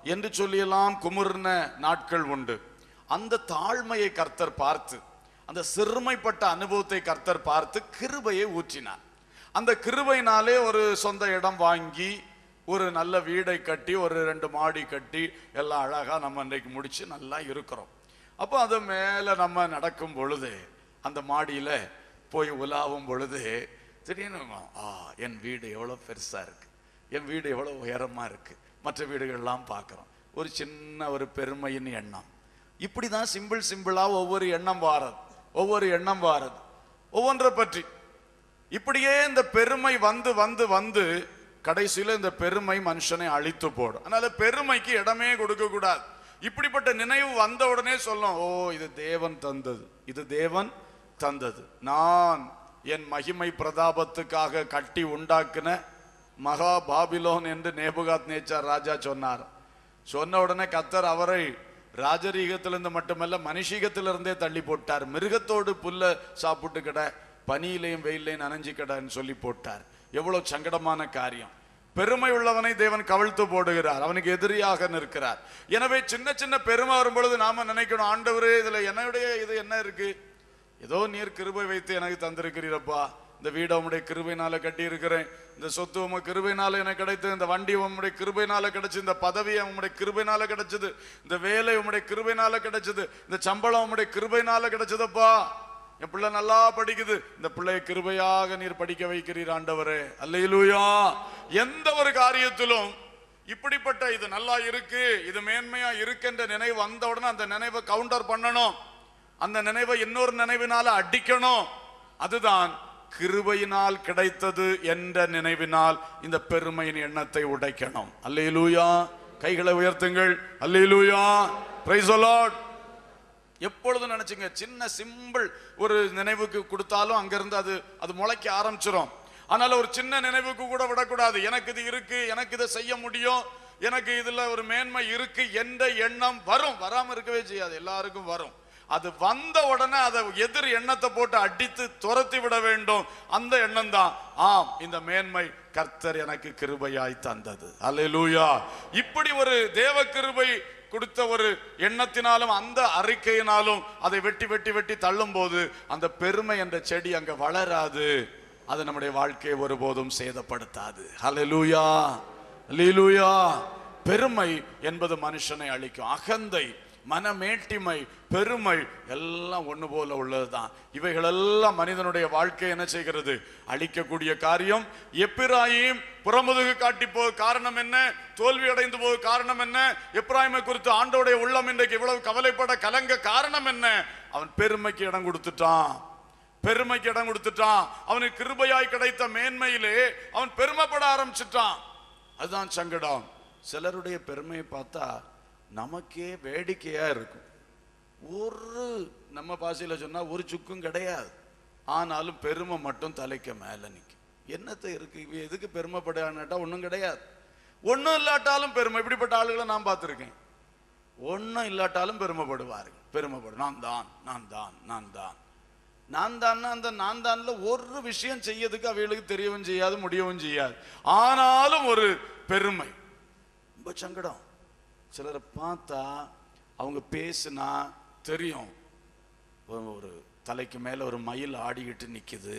என்று சொல்லியெல்லாம் குமுறின நாட்கள் உண்டு அந்த தாழ்மையை கர்த்தர் பார்த்து அந்த சிறுமைப்பட்ட அனுபவத்தை கர்த்தர் பார்த்து கிருபையை ஊற்றினார் அந்த கிருபையினாலே ஒரு சொந்த இடம் வாங்கி ஒரு நல்ல வீடை கட்டி ஒரு ரெண்டு மாடி கட்டி எல்லாம் அழகா நம்ம இன்றைக்கு முடிச்சு நல்லா இருக்கிறோம் அப்போ அது மேலே நம்ம நடக்கும் பொழுது அந்த மாடியில போய் உலாவும் பொழுது திடீர்னு ஆ என் வீடு எவ்வளோ பெருசா இருக்கு என் வீடு எவ்வளோ உயரமா இருக்கு மற்ற வீடுகள்லாம் பார்க்குறோம் ஒரு சின்ன ஒரு பெருமையின் எண்ணம் இப்படி தான் சிம்பிள் சிம்பிளா ஒவ்வொரு எண்ணம் வாரது ஒவ்வொரு எண்ணம் வாரது ஒவ்வொன்றை பற்றி இப்படியே இந்த பெருமை வந்து வந்து வந்து கடைசியில இந்த பெருமை மனுஷனை அழித்து போடும் அதனால பெருமைக்கு இடமே கொடுக்க கூடாது இப்படிப்பட்ட நினைவு வந்த உடனே சொல்லும் ஓ இது தேவன் தந்தது இது தேவன் தந்தது நான் என் மகிமை பிரதாபத்துக்காக கட்டி உண்டாக்குன மகா பாபிலோன் என்று நேபுகாத் நேச்சார் ராஜா சொன்னார் சொன்ன உடனே கத்தர் அவரை ராஜரீகத்திலிருந்து மட்டுமல்ல மனுஷீகத்திலிருந்தே தள்ளி போட்டார் மிருகத்தோடு புல்ல சாப்பிட்டு கிட பனியிலையும் வெயிலையும் நனைஞ்சு கிடன்னு சொல்லி போட்டார் எவ்வளவு சங்கடமான காரியம் பெருமை உள்ளவனை தேவன் கவிழ்த்து போடுகிறார் அவனுக்கு எதிரியாக நிற்கிறார் எனவே சின்ன சின்ன பெருமை வரும் பொழுது நாம நினைக்கணும் ஆண்டவரே இதுல என்னுடைய இது என்ன இருக்கு ஏதோ நீர் கிருபை வைத்து எனக்கு தந்திருக்கிறீரப்பா இந்த வீடை உம்முடைய கிருபையினால கட்டி இருக்கிறேன் இந்த சொத்து உங்க கிருபையினால எனக்கு கிடைத்தது இந்த வண்டி உம்முடைய கிருபையினால கிடைச்சது இந்த பதவி உம்முடைய கிருபையினால கிடைச்சது இந்த வேலை உம்முடைய கிருபையினால கிடைச்சது இந்த சம்பளம் உம்முடைய கிருபையினால கிடைச்சதப்பா என் பிள்ளை நல்லா படிக்குது இந்த பிள்ளையை கிருபையாக நீர் படிக்க வைக்கிறீர் ஆண்டவரே அல்லையிலூயா எந்த ஒரு காரியத்திலும் இப்படிப்பட்ட இது நல்லா இருக்கு இது மேன்மையா இருக்குன்ற நினைவு வந்த உடனே அந்த நினைவை கவுண்டர் பண்ணணும் அந்த நினைவை இன்னொரு நினைவினால அடிக்கணும் அதுதான் கிருபையினால் கிடைத்தது என்ற நினைவினால் இந்த பெருமையின் எண்ணத்தை உடைக்கணும் அல்லேலூயா கைகளை உயர்த்துங்கள் அல்லேலூயா பிரைஸ் லார்ட் எப்பொழுதும் நினைச்சுங்க சின்ன சிம்பிள் ஒரு நினைவுக்கு கொடுத்தாலும் அங்கிருந்து அது அது முளைக்க ஆரம்பிச்சிரும் அதனால ஒரு சின்ன நினைவுக்கு கூட விடக்கூடாது எனக்கு இது இருக்கு எனக்கு இதை செய்ய முடியும் எனக்கு இதுல ஒரு மேன்மை இருக்கு என்ற எண்ணம் வரும் வராம இருக்கவே செய்யாது எல்லாருக்கும் வரும் அது வந்த உடனே அதை எதிர் எண்ணத்தை போட்டு அடித்து துரத்தி விட வேண்டும் அந்த எண்ணம் தான் ஆம் இந்த மேன்மை கர்த்தர் எனக்கு கிருபையாய் தந்தது அல்லேலூயா இப்படி ஒரு தேவ கிருபை கொடுத்த ஒரு எண்ணத்தினாலும் அந்த அறிக்கையினாலும் அதை வெட்டி வெட்டி வெட்டி தள்ளும் போது அந்த பெருமை என்ற செடி அங்க வளராது அது நம்முடைய வாழ்க்கையை ஒருபோதும் சேதப்படுத்தாது ஹalleluya ஹalleluya பெருமை என்பது மனுஷனை அழிக்கும் அகந்தை மனமேட்டிமை பெருமை எல்லாம் ஒண்ணு போல உள்ளதுதான் இவைகளெல்லாம் மனிதனுடைய வாழ்க்கை என்ன செய்கிறது அழிக்கக்கூடிய காரியம் எப்பிராயிம் புறமுதுகு காட்டி போக காரணம் என்ன தோல்வி அடைந்து போக காரணம் என்ன எப்ராயிமை குறித்து ஆண்டோடைய உள்ளம் இன்றைக்கு இவ்வளவு கவலைப்பட கலங்க காரணம் என்ன அவன் பெருமைக்கு இடம் கொடுத்துட்டான் பெருமைக்கு இடம் கொடுத்துட்டான் அவனுக்கு கிருபையாய் கிடைத்த மேன்மையிலே அவன் பெருமைப்பட ஆரம்பிச்சிட்டான் அதுதான் சங்கடம் சிலருடைய பெருமையை பார்த்தா நமக்கே வேடிக்கையா இருக்கும் ஒரு நம்ம பாசையில சொன்னா ஒரு சுக்கும் கிடையாது ஆனாலும் பெருமை மட்டும் தலைக்கு மேல நிற்கும் என்னத்தை இருக்கு இவ எதுக்கு பெருமைப்படான்னுட்டா ஒண்ணும் கிடையாது ஒண்ணும் இல்லாட்டாலும் பெருமை இப்படிப்பட்ட ஆளுகளை நான் பார்த்திருக்கேன் ஒண்ணும் இல்லாட்டாலும் பெருமைப்படுவார்கள் பெருமைப்படும் நான் தான் நான் தான் நான் தான் நான் தான் அந்த நான் தான்ல ஒரு விஷயம் செய்யறதுக்கு அவைகளுக்கு தெரியவும் செய்யாது முடியவும் செய்யாது ஆனாலும் ஒரு பெருமை ரொம்ப சங்கடம் சிலரை பார்த்தா அவங்க பேசுனா தெரியும் ஒரு- ஒரு தலைக்கு மேல ஒரு மயில் ஆடிக்கிட்டு நிக்குது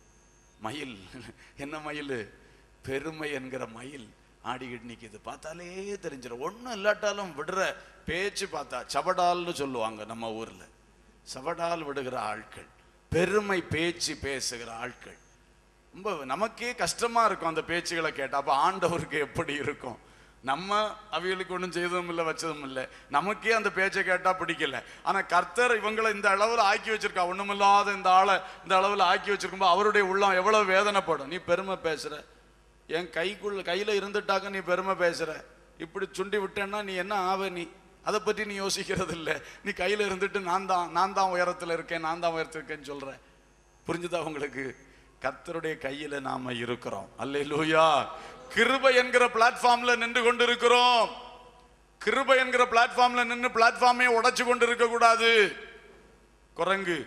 மயில் என்ன மயில் பெருமை என்கிற மயில் ஆடிக்கிட்டு நிக்குது பார்த்தாலே தெரிஞ்சிடும் ஒண்ணும் இல்லாட்டாலும் விடுற பேச்சு பார்த்தா சவடால்னு சொல்லுவாங்க நம்ம ஊர்ல சவடால் விடுகிற ஆட்கள் பெருமை பேச்சு பேசுகிற ஆட்கள் ரொம்ப நமக்கே கஷ்டமா இருக்கும் அந்த பேச்சுகளை கேட்டா அப்ப ஆண்டவருக்கு எப்படி இருக்கும் நம்ம அவிகளுக்கு ஒன்றும் செய்ததும் இல்லை வச்சதும் இல்லை நமக்கே அந்த பேச்சை கேட்டா பிடிக்கல ஆனா கர்த்தர் இவங்களை இந்த அளவுல ஆக்கி வச்சிருக்கா ஒண்ணுமில்லாத இந்த ஆளை இந்த அளவுல ஆக்கி வச்சிருக்கும்போது அவருடைய உள்ளம் எவ்வளவு வேதனைப்படும் நீ பெருமை பேசுற என் கைக்குள்ள கையில இருந்துட்டாக்க நீ பெருமை பேசுற இப்படி சுண்டி விட்டேன்னா நீ என்ன ஆவ நீ அதை பற்றி நீ யோசிக்கிறது இல்லை நீ கையில இருந்துட்டு நான் தான் நான் தான் உயரத்துல இருக்கேன் நான் தான் உயரத்துல இருக்கேன்னு சொல்ற புரிஞ்சுதா உங்களுக்கு கர்த்தருடைய கையில நாம இருக்கிறோம் அல்லேலூயா கிருபை என்கிற பிளாட்ஃபார்ம்ல நின்று கொண்டிருக்கிறோம் கிருபை என்கிற பிளாட்ஃபார்ம்ல நின்று பிளாட்ஃபார்மே உடைச்சு கொண்டு இருக்க கூடாது குரங்கு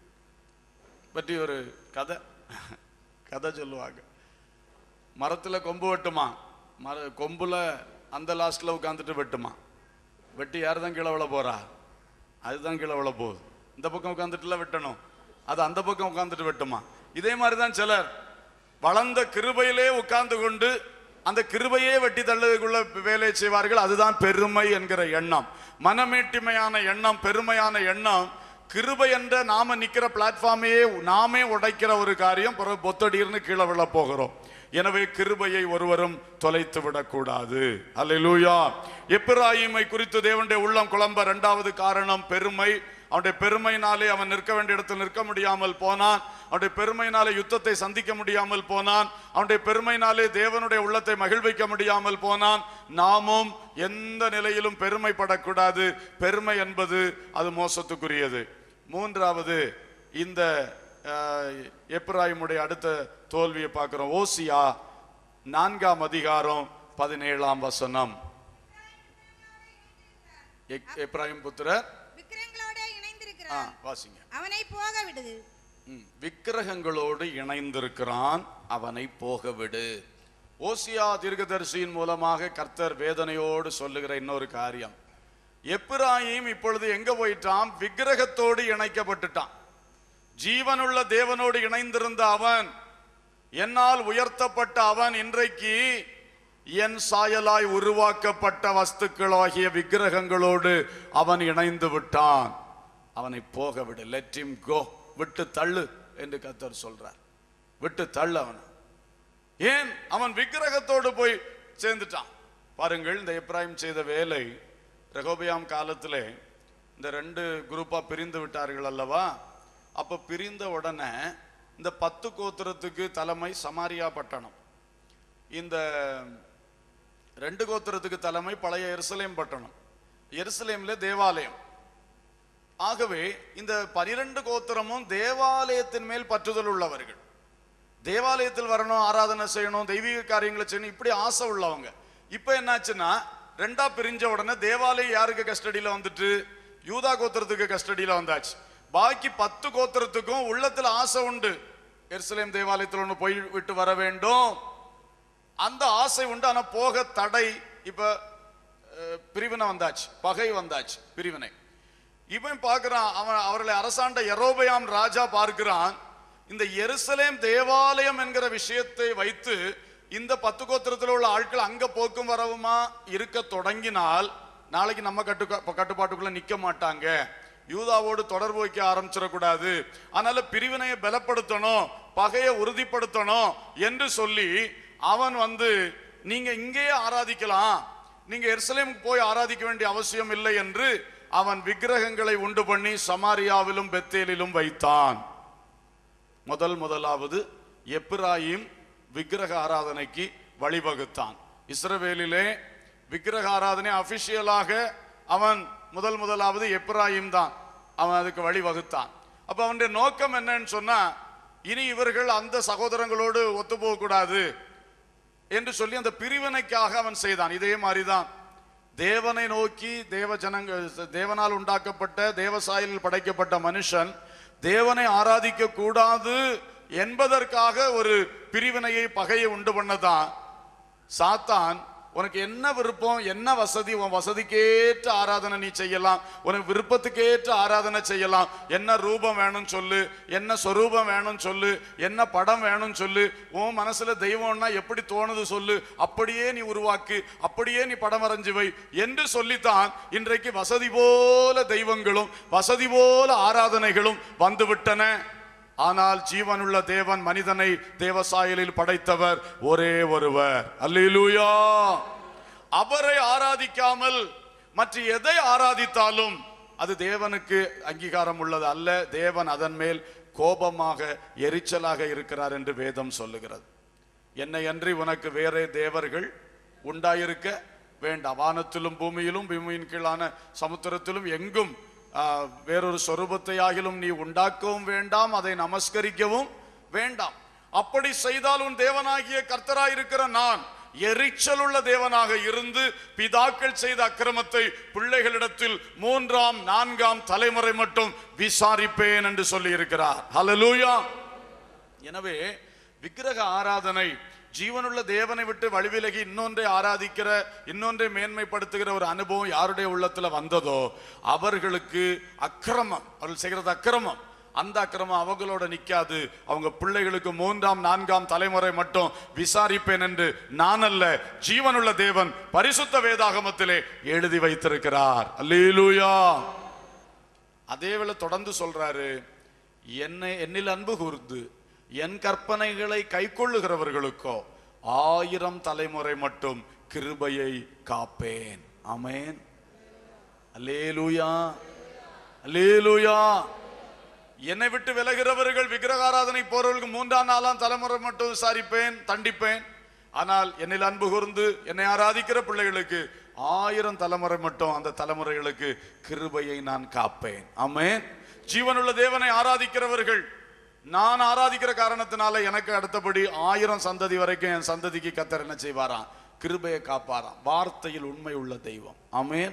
பற்றி ஒரு கதை கதை சொல்லுவாங்க மரத்துல கொம்பு வெட்டுமா மர கொம்புல அந்த லாஸ்ட்ல உட்காந்துட்டு வெட்டுமா வெட்டி யார் தான் கீழே விழ போறா அதுதான் கீழே விழ போகுது இந்த பக்கம் உட்காந்துட்டுல வெட்டணும் அது அந்த பக்கம் உட்காந்துட்டு வெட்டுமா இதே மாதிரி தான் சிலர் வளர்ந்த கிருபையிலே உட்கார்ந்து கொண்டு அந்த கிருபையே வெட்டி தள்ளுவதற்குள்ள வேலை செய்வார்கள் அதுதான் பெருமை என்கிற எண்ணம் மனமேட்டிமையான எண்ணம் பெருமையான எண்ணம் கிருபை என்ற நாம நிக்கிற பிளாட்ஃபார்மையே நாமே உடைக்கிற ஒரு காரியம் பிறகு பொத்தடிர்னு கீழே விழ போகிறோம் எனவே கிருபையை ஒருவரும் தொலைத்து விடக்கூடாது அல்லேலூயா எப்பிராயிமை குறித்து தேவனுடைய உள்ளம் குழம்ப இரண்டாவது காரணம் பெருமை அவனுடைய பெருமையினாலே அவன் நிற்க வேண்டிய இடத்தில் நிற்க முடியாமல் போனான் அவனுடைய பெருமையினாலே யுத்தத்தை சந்திக்க முடியாமல் போனான் அவனுடைய பெருமையினாலே தேவனுடைய உள்ளத்தை மகிழ்விக்க முடியாமல் போனான் நாமும் எந்த நிலையிலும் பெருமைப்படக்கூடாது பெருமை என்பது அது மோசத்துக்குரியது மூன்றாவது இந்த அஹ், எப்பிராயிமுடைய அடுத்த தோல்வியை பார்க்கிறோம் ஓசியா நான்காம் அதிகாரம் பதினேழாம் வசனம் எக்- எப்பிராயிம் புத்திரர் விக்கிரங்களோட ஆ, இணைந்திருக்கிறான் வாசிங்க அவனை போக விடுது ம், விக்கிரகங்களோடு இணைந்திருக்கிறான் அவனை போக விடு ஓசியா தீர்க்கதரிசியின் மூலமாக கர்த்தர் வேதனையோடு சொல்லுகிற இன்னொரு காரியம் எப்பிராயிம் இப்பொழுது எங்க போயிட்டான் விக்கிரகத்தோடு இணைக்கப்பட்டுட்டான் ஜீவனுள்ள தேவனோடு இணைந்திருந்த அவன் என்னால் உயர்த்தப்பட்ட அவன் இன்றைக்கு என் சாயலாய் உருவாக்கப்பட்ட வஸ்துக்களாகிய விக்கிரகங்களோடு அவன் இணைந்து விட்டான் அவனை போக விடு லெட் him கோ விட்டு தள்ளு என்று கர்த்தர் சொல்றார் விட்டு தள்ளு அவனை ஏன் அவன் விக்கிரகத்தோடு போய் சேர்ந்துட்டான் பாருங்கள் இந்த எப்ராஹிம் செய்த வேலை ரெகோபியாம் காலத்திலே இந்த ரெண்டு குரூப்பா பிரிந்து விட்டார்கள் அல்லவா அப்ப பிரிந்த உடனே இந்த பத்து கோத்திரத்துக்கு தலைமை சமாரியா பட்டணம் இந்த ரெண்டு கோத்திரத்துக்கு தலைமை பழைய எருசலேம் பட்டணம் எருசலேம்ல தேவாலயம் ஆகவே இந்த பனிரெண்டு கோத்திரமும் தேவாலயத்தின் மேல் பற்றுதல் உள்ளவர்கள் தேவாலயத்தில் வரணும் ஆராதனை செய்யணும் தெய்வீக காரியங்களை செய்யணும் இப்படி ஆசை உள்ளவங்க இப்போ என்னாச்சுன்னா ரெண்டா பிரிஞ்ச உடனே தேவாலயம் யாருக்கு கஸ்டடியில வந்துட்டு யூதா கோத்திரத்துக்கு கஸ்டடியில வந்தாச்சு பாக்கி பத்து கோத்திரத்துக்கும் உள்ளத்துல ஆசை உண்டு எருசலேம் தேவாலயத்தில் ஒன்று போய் விட்டு வர வேண்டும் அந்த ஆசை உண்டு ஆனா போக தடை இப்ப அஹ், பிரிவினை வந்தாச்சு பகை வந்தாச்சு பிரிவினை இவன் பார்க்கிறான் அவன் அவர்களை அரசாண்ட எரோபயாம் ராஜா பார்க்கிறான் இந்த எருசலேம் தேவாலயம் என்கிற விஷயத்தை வைத்து இந்த பத்து கோத்திரத்தில் உள்ள ஆட்கள் அங்க போக்கும் வரவுமா இருக்க தொடங்கினால் நாளைக்கு நம்ம கட்டு கட்டுப்பாட்டுக்குள்ள நிக்க மாட்டாங்க யூதாவோடு தொடர்பு வைக்க ஆரம்பிச்சிடக்கூடாது அதனால பிரிவினையை பலப்படுத்தணும் பகையை உறுதிப்படுத்தணும் என்று சொல்லி அவன் வந்து நீங்க இங்கேயே ஆராதிக்கலாம் நீங்க எருசலேமுக்கு போய் ஆராதிக்க வேண்டிய அவசியம் இல்லை என்று அவன் விக்கிரகங்களை உண்டு பண்ணி சமாரியாவிலும் பெத்தேலிலும் வைத்தான் முதல் முதலாவது எப்பிராயிம் விக்கிரக ஆராதனைக்கு வழிவகுத்தான் இஸ்ரவேலிலே விக்கிரக ஆராதனை அபிஷியலாக அவன் முதல் முதலாவது எப்பிராயிம் தான் அவன் அதுக்கு வழிவகுத்தான் அப்ப அவனுடைய நோக்கம் என்னன்னு சொன்னா இனி இவர்கள் அந்த சகோதரங்களோடு ஒத்து போகக்கூடாது என்று சொல்லி அந்த பிரிவினைக்காக அவன் செய்தான் இதே மாதிரிதான் தேவனை நோக்கி தேவ ஜனங்க தேவனால் உண்டாக்கப்பட்ட தேவசாயலில் படைக்கப்பட்ட மனுஷன் தேவனை ஆராதிக்க கூடாது என்பதற்காக ஒரு பிரிவினையை பகையை உண்டு பண்ணதான் சாத்தான் உனக்கு என்ன விருப்பம் என்ன வசதி உன் வசதிக்கேற்ற ஆராதனை நீ செய்யலாம் உனக்கு விருப்பத்துக்கேற்ற ஆராதனை செய்யலாம் என்ன ரூபம் வேணும்னு சொல்லு என்ன சொரூபம் வேணும்னு சொல்லு என்ன படம் வேணும்னு சொல்லு உன் மனசுல தெய்வம்னா எப்படி தோணுது சொல்லு அப்படியே நீ உருவாக்கு அப்படியே நீ படம் வரைஞ்சு வை என்று சொல்லித்தான் இன்றைக்கு வசதி போல தெய்வங்களும் வசதி போல ஆராதனைகளும் வந்துவிட்டன ஆனால் ஜீவனுள்ள தேவன் மனிதனை தேவசாயலில் படைத்தவர் ஒரே ஒருவர் அல்லேலூயா அவரை ஆராதிக்காமல் மற்ற எதை ஆராதித்தாலும் அது தேவனுக்கு அங்கீகாரம் உள்ளது அல்ல தேவன் அதன் மேல் கோபமாக எரிச்சலாக இருக்கிறார் என்று வேதம் சொல்லுகிறது என்னை அன்றி உனக்கு வேறே தேவர்கள் உண்டாயிருக்க வேண்டாம் வானத்திலும் பூமியிலும் பூமியின் கீழான சமுத்திரத்திலும் எங்கும் ஆ, வேறொரு சொரூபத்தை ஆகிலும் நீ உண்டாக்கவும் வேண்டாம் அதை நமஸ்கரிக்கவும் வேண்டாம் அப்படி செய்தால் உன் தேவனாகிய கர்த்தராயிருக்கிற நான் எரிச்சலுள்ள தேவனாக இருந்து பிதாக்கள் செய்த அக்கிரமத்தை பிள்ளைகளிடத்தில் மூன்றாம் நான்காம் தலைமுறை மட்டும் விசாரிப்பேன் என்று சொல்லி இருக்கிறார் ஹalleluya எனவே விக்கிரக ஆராதனை ஜீவனுள்ள தேவனை விட்டு வழிவிலகி இன்னொன்றை ஆராதிக்கிற இன்னொன்றை மேன்மைப்படுத்துகிற ஒரு அனுபவம் யாருடைய உள்ளத்துல வந்ததோ அவர்களுக்கு அக்கிரமம் அவர்கள் செய்கிறது அக்கிரமம் அந்த அக்கிரமம் அவங்களோட நிக்காது அவங்க பிள்ளைகளுக்கு மூன்றாம் நான்காம் தலைமுறை மட்டும் விசாரிப்பேன் என்று நான் அல்ல ஜீவனுள்ள தேவன் பரிசுத்த வேதாகமத்திலே எழுதி வைத்திருக்கிறார் அல்லேலூயா அதே வேளை தொடர்ந்து சொல்றாரு என்னை என்னில் அன்பு கூர்ந்து என் கற்பனைகளை கைக்கொள்ளுகிறவர்களுக்கோ ஆயிரம் தலைமுறை மட்டும் கிருபையை காப்பேன் ஆமென் அல்லேலூயா அல்லேலூயா என்னை விட்டு விலகிறவர்கள் விக்கிரகாராதனை போறவர்களுக்கு மூன்றாம் நாலாம் தலைமுறை மட்டும் விசாரிப்பேன் தண்டிப்பேன் ஆனால் என்னில் அன்பு கூர்ந்து என்னை ஆராதிக்கிற பிள்ளைகளுக்கு ஆயிரம் தலைமுறை மட்டும் அந்த தலைமுறைகளுக்கு கிருபையை நான் காப்பேன் ஆமென் ஜீவனுள்ள தேவனை ஆராதிக்கிறவர்கள் நான் ஆராதிக்கிற காரணத்தினால எனக்கு அடுத்தபடி ஆயிரம் சந்ததி வரைக்கும் என் சந்ததிக்கு கத்தர் என்ன செய்வாராம் கிருபையை காப்பாராம் வார்த்தையில் உண்மை உள்ள தெய்வம் ஆமென்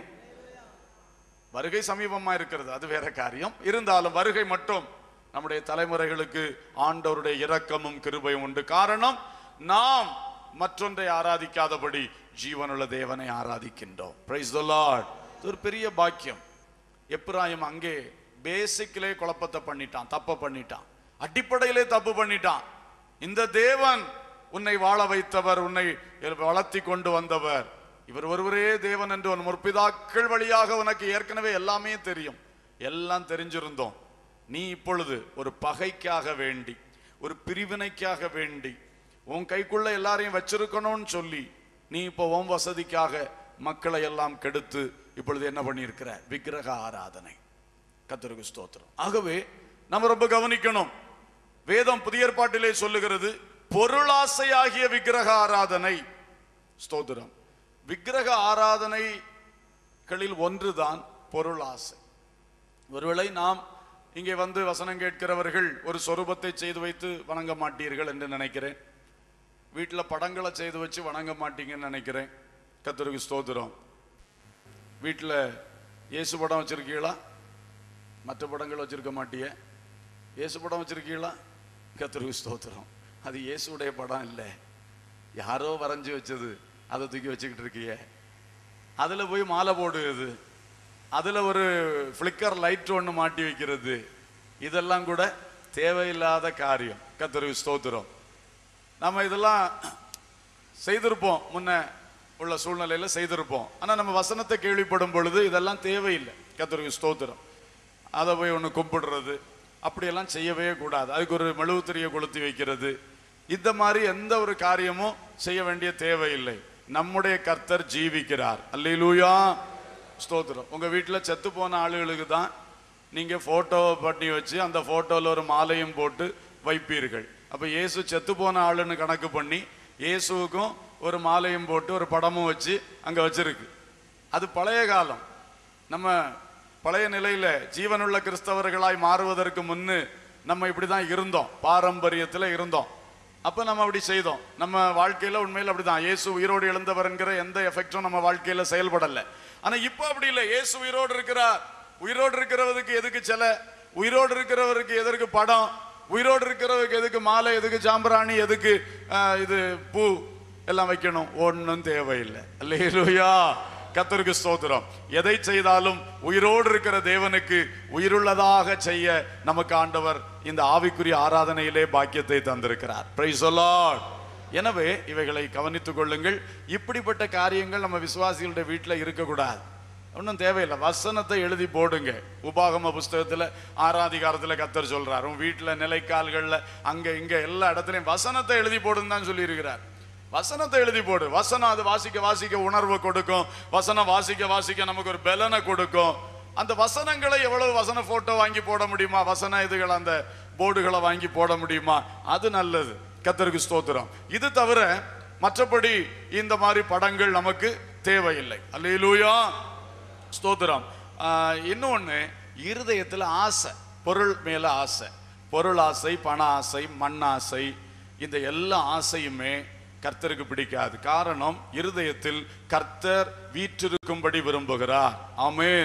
வருகை சமீபமா இருக்கிறது அது வேற காரியம் இருந்தாலும் வருகை மட்டும் நம்முடைய தலைமுறைகளுக்கு ஆண்டவருடைய இரக்கமும் கிருபையும் உண்டு காரணம் நாம் மற்றொன்றை ஆராதிக்காதபடி ஜீவனுள்ள தேவனை ஆராதிக்கின்றோம் பிரைஸ் த லார்ட் இது ஒரு பெரிய பாக்கியம் எப்ராயிம் அங்கே பேசிக்கிலே குழப்பத்தை பண்ணிட்டான் தப்ப பண்ணிட்டான் அடிப்படையிலே தப்பு பண்ணிட்டான் இந்த தேவன் உன்னை வாழ வைத்தவர் உன்னை வளர்த்தி கொண்டு வந்தவர் இவர் ஒருவரே தேவன் என்று உன் முற்பிதாக்கள் வழியாக உனக்கு ஏற்கனவே எல்லாமே தெரியும் எல்லாம் தெரிஞ்சிருந்தோம் நீ இப்பொழுது ஒரு பகைக்காக வேண்டி ஒரு பிரிவினைக்காக வேண்டி உன் கைக்குள்ள எல்லாரையும் வச்சிருக்கணும்னு சொல்லி நீ இப்போ உன் வசதிக்காக மக்களை எல்லாம் கெடுத்து இப்பொழுது என்ன பண்ணியிருக்கிற விக்கிரக ஆராதனை கத்தருக்கு ஸ்தோத்திரம் ஆகவே நம்ம ரொம்ப கவனிக்கணும் வேதம் புதிய ஏற்பாட்டிலே சொல்லுகிறது பொருளாசையாகிய விக்கிரக ஆராதனை ஸ்தோத்திரம் விக்கிரக ஆராதனைகளில் ஒன்றுதான் பொருளாசை ஒருவேளை நாம் இங்கே வந்து வசனம் கேட்கிறவர்கள் ஒரு சொரூபத்தை செய்து வைத்து வணங்க மாட்டீர்கள் என்று நினைக்கிறேன் வீட்டில் படங்களை செய்து வச்சு வணங்க மாட்டீங்கன்னு நினைக்கிறேன் கத்தருக்கு ஸ்தோத்திரம் வீட்டில் இயேசு படம் வச்சிருக்கீங்களா மற்ற படங்கள் வச்சிருக்க மாட்டியே இயேசு படம் வச்சிருக்கீங்களா கத்தருக்கு ஸ்தோத்திரம் அது இயேசுடைய படம் இல்லை யாரோ வரைஞ்சி வச்சது அதை தூக்கி வச்சுக்கிட்டு இருக்கியே அதில் போய் மாலை போடுவது அதில் ஒரு ஃப்ளிக்கர் லைட் ஒன்று மாட்டி வைக்கிறது இதெல்லாம் கூட தேவையில்லாத காரியம் கத்தருக்கு ஸ்தோத்திரம் நம்ம இதெல்லாம் செய்திருப்போம் முன்ன உள்ள சூழ்நிலையில செய்திருப்போம் ஆனா நம்ம வசனத்தை கேள்விப்படும் பொழுது இதெல்லாம் தேவையில்லை கத்தருக்கு ஸ்தோத்திரம் அதை போய் ஒன்று கும்பிடுறது அப்படியெல்லாம் செய்யவே கூடாது அதுக்கு ஒரு மெழுகுத்திரியை கொளுத்தி வைக்கிறது இந்த மாதிரி எந்த ஒரு காரியமும் செய்ய வேண்டிய தேவையில்லை நம்முடைய கர்த்தர் ஜீவிக்கிறார் அல்லேலூயா ஸ்தோத்திரம் உங்க வீட்டில் செத்து போன ஆளுகளுக்கு தான் நீங்க போட்டோ பண்ணி வச்சு அந்த போட்டோல ஒரு மாலையும் போட்டு வைப்பீர்கள் அப்ப இயேசு செத்து போன ஆளுன்னு கணக்கு பண்ணி இயேசுவுக்கும் ஒரு மாலையும் போட்டு ஒரு படமும் வச்சு அங்க வச்சிருக்கு அது பழைய காலம் நம்ம பழைய நிலையில ஜீவனுள்ள கிறிஸ்தவர்களாய் மாறுவதற்கு முன்னு நம்ம இப்படிதான் இருந்தோம் பாரம்பரியத்துல இருந்தோம் அப்ப நம்ம அப்படி செய்தோம் நம்ம வாழ்க்கையில உண்மையில அப்படிதான் இயேசு உயிரோடு எழுந்தவர்ங்கிற எந்த எஃபெக்டும் நம்ம வாழ்க்கையில செயல்படல ஆனா இப்போ அப்படி இல்லை இயேசு உயிரோடு இருக்கிறார் உயிரோடு இருக்கிறவருக்கு எதுக்கு சில உயிரோடு இருக்கிறவருக்கு எதற்கு படம் உயிரோடு இருக்கிறவருக்கு எதுக்கு மாலை எதுக்கு சாம்பிராணி எதுக்கு ஆஹ், இது பூ எல்லாம் வைக்கணும் ஒன்றும் தேவையில்லை அல்லேலூயா கத்தருக்கு ஸ்தோத்திரம் எதை செய்தாலும் உயிரோடு இருக்கிற தேவனுக்கு உயிருள்ளதாக செய்ய நமக்கு ஆண்டவர் இந்த ஆவிக்குரிய ஆராதனையிலே பாக்கியத்தை தந்திருக்கிறார் Praise the Lord. எனவே இவைகளை கவனித்துக் கொள்ளுங்கள் இப்படிப்பட்ட காரியங்கள் நம்ம விசுவாசிகளுடைய வீட்டில் இருக்கக்கூடாது ஒன்றும் தேவையில்லை வசனத்தை எழுதி போடுங்க உபாகம புஸ்தகத்துல ஆறாதிகாரத்துல கத்தர் சொல்றார் உன் வீட்டுல நிலைக்கால்கள்ல அங்க இங்க எல்லா இடத்துலயும் வசனத்தை எழுதி போடுன்னு தான் சொல்லி இருக்கிறார் வசனத்தை எழுதி போடு வசனம் அது வாசிக்க வாசிக்க உணர்வை கொடுக்கும் வசனம் வாசிக்க வாசிக்க நமக்கு ஒரு பலனை கொடுக்கும் அந்த வசனங்களை எவ்வளவு வசன போட்டோ வாங்கி போட முடியுமா வசன இதுகள் அந்த போர்டுகளை வாங்கி போட முடியுமா அது நல்லது கத்தருக்கு ஸ்தோத்திரம் இது தவிர மற்றபடி இந்த மாதிரி படங்கள் நமக்கு தேவையில்லை அல்லேலூயா ஸ்தோத்திரம் ஆஹ், இன்னொன்னு இருதயத்துல ஆசை பொருள் மேல ஆசை பொருள் ஆசை பண ஆசை மண் ஆசை இந்த எல்லா ஆசையுமே கர்த்தருக்கு பிடிக்காது காரணம் இருதயத்தில் கர்த்தர் வீற்றிருக்கும்படி விரும்புகிறார் ஆமென்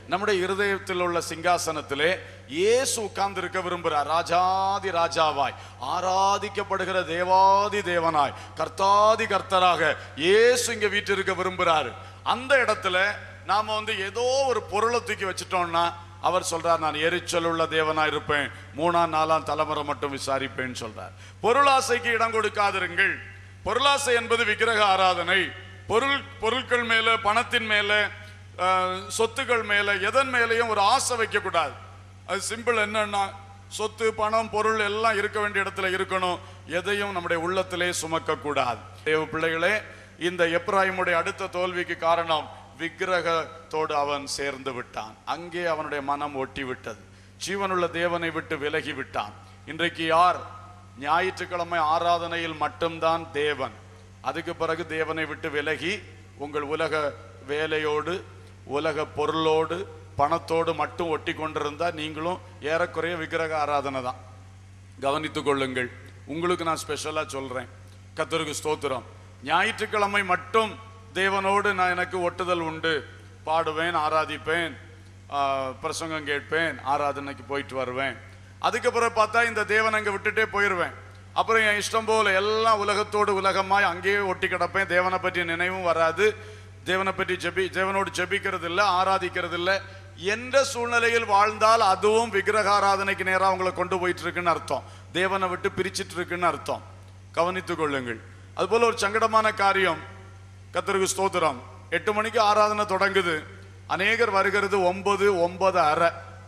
நம்முடைய இருதயத்தில் உள்ள சிங்காசனத்திலே இயேசு உட்கார்ந்திருக்க விரும்புகிறார் ராஜாதி ராஜாவாய் ஆராதிக்கப்படுகிற தேவாதி தேவனாய் கர்த்தாதி கர்த்தராக இயேசு இங்க வீட்டிருக்க விரும்புகிறாரு அந்த இடத்துல நாம வந்து ஏதோ ஒரு பொருளை தூக்கி வச்சிட்டோம்னா அவர் சொல்றார் நான் எரிச்சல் உள்ள தேவனா இருப்பேன் மூணாம் நாலாம் தலைமுறை மட்டும் விசாரிப்பேன்னு சொல்றார் பொருளாசைக்கு இடம் கொடுக்காதிருங்கள் பொருளாசை என்பது விக்கிரக ஆராதனை பொருள் பொருட்கள் மேல பணத்தின் மேல அஹ், சொத்துக்கள் மேல எதன் மேலேயும் ஒரு ஆசை வைக்க கூடாது அது சிம்பிள் என்னன்னா சொத்து பணம் பொருள் எல்லாம் இருக்க வேண்டிய இடத்துல இருக்கணும் எதையும் நம்முடைய உள்ளத்திலே சுமக்க கூடாது தேவ பிள்ளைகளே இந்த எப்ராயிமுடைய அடுத்த தோல்விக்கு காரணம் விக்கிரகத்தோடு அவன் சேர்ந்து விட்டான் அங்கே அவனுடைய மனம் ஒட்டி விட்டது ஜீவனுள்ள தேவனை விட்டு விலகி விட்டான் இன்றைக்கு யார் ஞாயிற்றுக்கிழமை ஆராதனையில் மட்டும்தான் தேவன் அதுக்கு பிறகு தேவனை விட்டு விலகி உங்கள் உலக வேலையோடு உலக பொருளோடு பணத்தோடு மட்டும் ஒட்டி கொண்டிருந்தா நீங்களும் ஏறக்குறைய விக்கிரக ஆராதனை தான் கவனித்துக் கொள்ளுங்கள் உங்களுக்கு நான் ஸ்பெஷலா சொல்றேன் கத்தருக்கு ஸ்தோத்திரம் ஞாயிற்றுக்கிழமை மட்டும் தேவனோடு நான் எனக்கு ஒட்டுதல் உண்டு பாடுவேன் ஆராதிப்பேன் ஆஹ், பிரசங்கம் கேட்பேன் ஆராதனைக்கு போயிட்டு வருவேன் அதுக்கப்புறம் பார்த்தா இந்த தேவன் அங்க விட்டுட்டே போயிடுவேன் அப்புறம் என் இஷ்டம் போல எல்லாம் உலகத்தோடு உலகமாய் அங்கேயே ஒட்டி கிடப்பேன் தேவனை பற்றி நினைவும் வராது தேவனை பற்றி ஜெபி தேவனோடு ஜெபிக்கிறது இல்லை ஆராதிக்கிறது இல்லை எந்த சூழ்நிலையில் வாழ்ந்தால் அதுவும் விக்கிரக ஆராதனைக்கு நேரா உங்களை கொண்டு போயிட்டு இருக்குன்னு அர்த்தம் தேவனை விட்டு பிரிச்சிட்டு இருக்குன்னு அர்த்தம் கவனித்துக் கொள்ளுங்கள் அதுபோல ஒரு சங்கடமான காரியம் கத்தருக்கு ஸ்தோத்திரம் எட்டு மணிக்கு ஆராதனை தொடங்குது அநேகர் வருகிறது ஒன்பது ஒன்பது அரை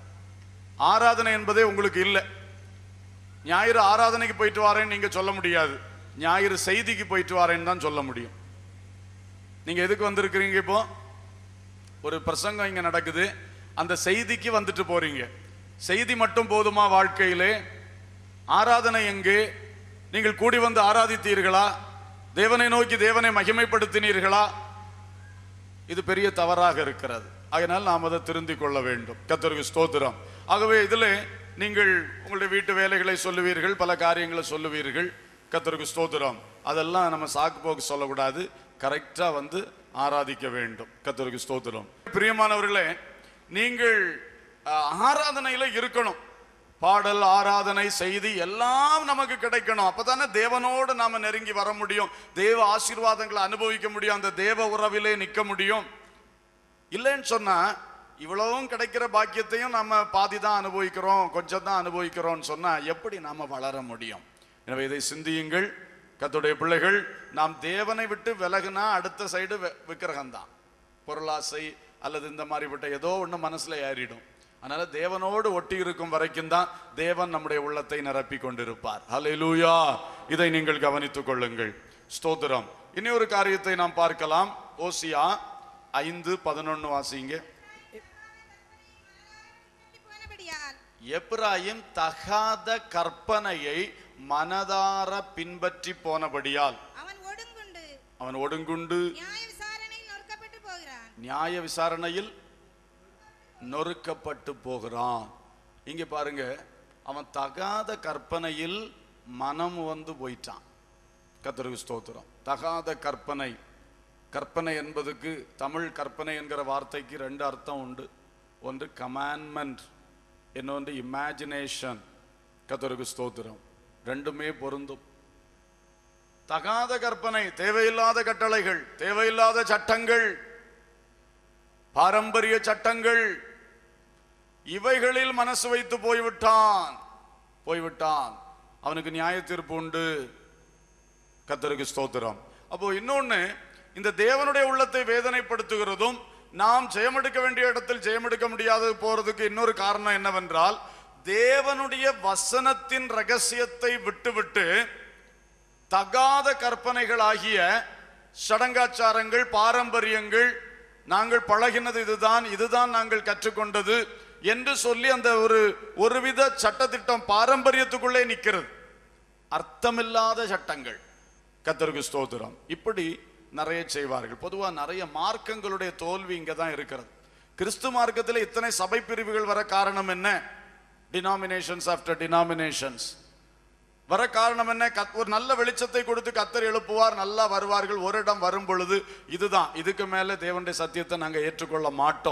ஆராதனை என்பதே உங்களுக்கு இல்லை ஞாயிறு ஆராதனைக்கு போயிட்டு வரேன்னு நீங்க சொல்ல முடியாது ஞாயிறு செய்திக்கு போயிட்டு வரேன்னு தான் சொல்ல முடியும் நீங்க எதுக்கு வந்திருக்கிறீங்க இப்போ ஒரு பிரசங்கம் இங்க நடக்குது அந்த செய்திக்கு வந்துட்டு போறீங்க செய்தி மட்டும் போதுமா வாழ்க்கையிலே ஆராதனை எங்கே நீங்கள் கூடி வந்து ஆராதித்தீர்களா தேவனை நோக்கி தேவனை மகிமைப்படுத்தினீர்களா இது பெரிய தவறாக இருக்கிறது அதனால் நாம் அதை திருந்திக் கொள்ள வேண்டும் கத்தருக்கு ஸ்தோத்திரம் ஆகவே இதில் நீங்கள் உங்களுடைய வீட்டு வேலைகளை சொல்லுவீர்கள் பல காரியங்களை சொல்லுவீர்கள் கத்தருக்கு ஸ்தோத்திரம் அதெல்லாம் நம்ம சாக்கு போக்கு சொல்லக்கூடாது கரெக்டா வந்து ஆராதிக்க வேண்டும் கத்தருக்கு ஸ்தோத்திரம் பிரியமானவர்களே நீங்கள் அஹ், ஆராதனையில இருக்கணும் பாடல் ஆராதனை செய்தி எல்லாம் நமக்கு கிடைக்கணும் அப்பதானே தேவனோடு நாம நெருங்கி வர முடியும் தேவ ஆசீர்வாதங்களை அனுபவிக்க முடியும் அந்த தேவ உறவிலே நிற்க முடியும் இல்லைன்னு சொன்னா இவ்வளவும் கிடைக்கிற பாக்கியத்தையும் நம்ம பாதி தான் அனுபவிக்கிறோம் கொஞ்சம் தான் அனுபவிக்கிறோம்னு சொன்னா எப்படி நாம வளர முடியும் எனவே இதை சிந்தியுங்கள் கத்துடைய பிள்ளைகள் நாம் தேவனை விட்டு விலகுனா அடுத்த சைடு விக்கிரகம் தான் பொருளாசை அல்லது இந்த மாதிரிப்பட்ட ஏதோ ஒண்ணு மனசுல ஏறிடும் அதனால தேவனோடு ஒட்டி இருக்கும் வரைக்கும் தான் தேவன் நம்முடைய உள்ளத்தை நிரப்பி கொண்டிருப்பார் ஹalleluya இதை நீங்கள் கவனித்துக் கொள்ளுங்கள் ஸ்தோத்திரம் இனி ஒரு காரியத்தை நாம் பார்க்கலாம் ஓசியா ஐந்து பதினொன்னு வாசிங்க போனபடியால் எப்ராயிம் தகாத கற்பனையை மனதார பின்பற்றி போனபடியால் அவன் ஒடுங்குண்டு அவன் ஒடுங்குண்டு நியாய விசாரணையில் நொறுக்கப்பட்டு போகிறான் நியாய விசாரணையில் நொறுக்கப்பட்டு போகிறான் இங்க பாருங்க அவன் தகாத கற்பனையில் மனம் வந்து போயிட்டான் கத்தருக்கு ஸ்தோத்திரம் தகாத கற்பனை கற்பனை என்பதுக்கு தமிழ் கற்பனை என்கிற வார்த்தைக்கு ரெண்டு அர்த்தம் உண்டு ஒன்று கமாண்ட்மெண்ட் இன்னொன்று இமேஜினேஷன் கத்தருக்கு ஸ்தோத்திரம் ரெண்டுமே பொருந்தும் தகாத கற்பனை தேவையில்லாத கட்டளைகள் தேவையில்லாத சட்டங்கள் பாரம்பரிய சட்டங்கள் இவைகளில் மனசு வைத்து போய்விட்டான் போய்விட்டான் அவனுக்கு நியாய தீர்ப்பு உண்டு கத்தருக்கு ஸ்தோத்திரம் அப்போ இன்னொன்னு இந்த தேவனுடைய உள்ளத்தை வேதனைப்படுத்துகிறதும் நாம் ஜெயமெடுக்க வேண்டிய இடத்தில் ஜெயமெடுக்க முடியாத போறதுக்கு இன்னொரு காரணம் என்னவென்றால் தேவனுடைய வசனத்தின் ரகசியத்தை விட்டுவிட்டு தகாத கற்பனைகளாகிய சடங்காச்சாரங்கள் பாரம்பரியங்கள் நாங்கள் பழகினது இதுதான் இதுதான் நாங்கள் கற்றுக்கொண்டது என்று சொல்லி அந்த ஒரு ஒருவித சட்டத்திட்டம் பாரம்பரியத்துக்குள்ளே நிற்கிறது அர்த்தமில்லாத சட்டங்கள் கத்தருக்கு ஸ்தோத்திரம் இப்படி நிறைய செய்வார்கள் பொதுவா நிறைய மார்க்கங்களுடைய தோல்வி இங்க தான் இருக்கிறது கிறிஸ்து மார்க்கத்தில் இத்தனை சபை பிரிவுகள் வர காரணம் என்ன டினாமினேஷன்ஸ் ஆஃப்டர் டினாமினேஷன்ஸ் வர காரணம் என்ன கத்- ஒரு நல்ல வெளிச்சத்தை கொடுத்து கத்தர் எழுப்புவார் நல்லா வருவார்கள் ஒரு இடம் வரும் பொழுது இதுதான் இதுக்கு மேல தேவனுடைய சத்தியத்தை நாங்க ஏற்றுக்கொள்ள மாட்டோம்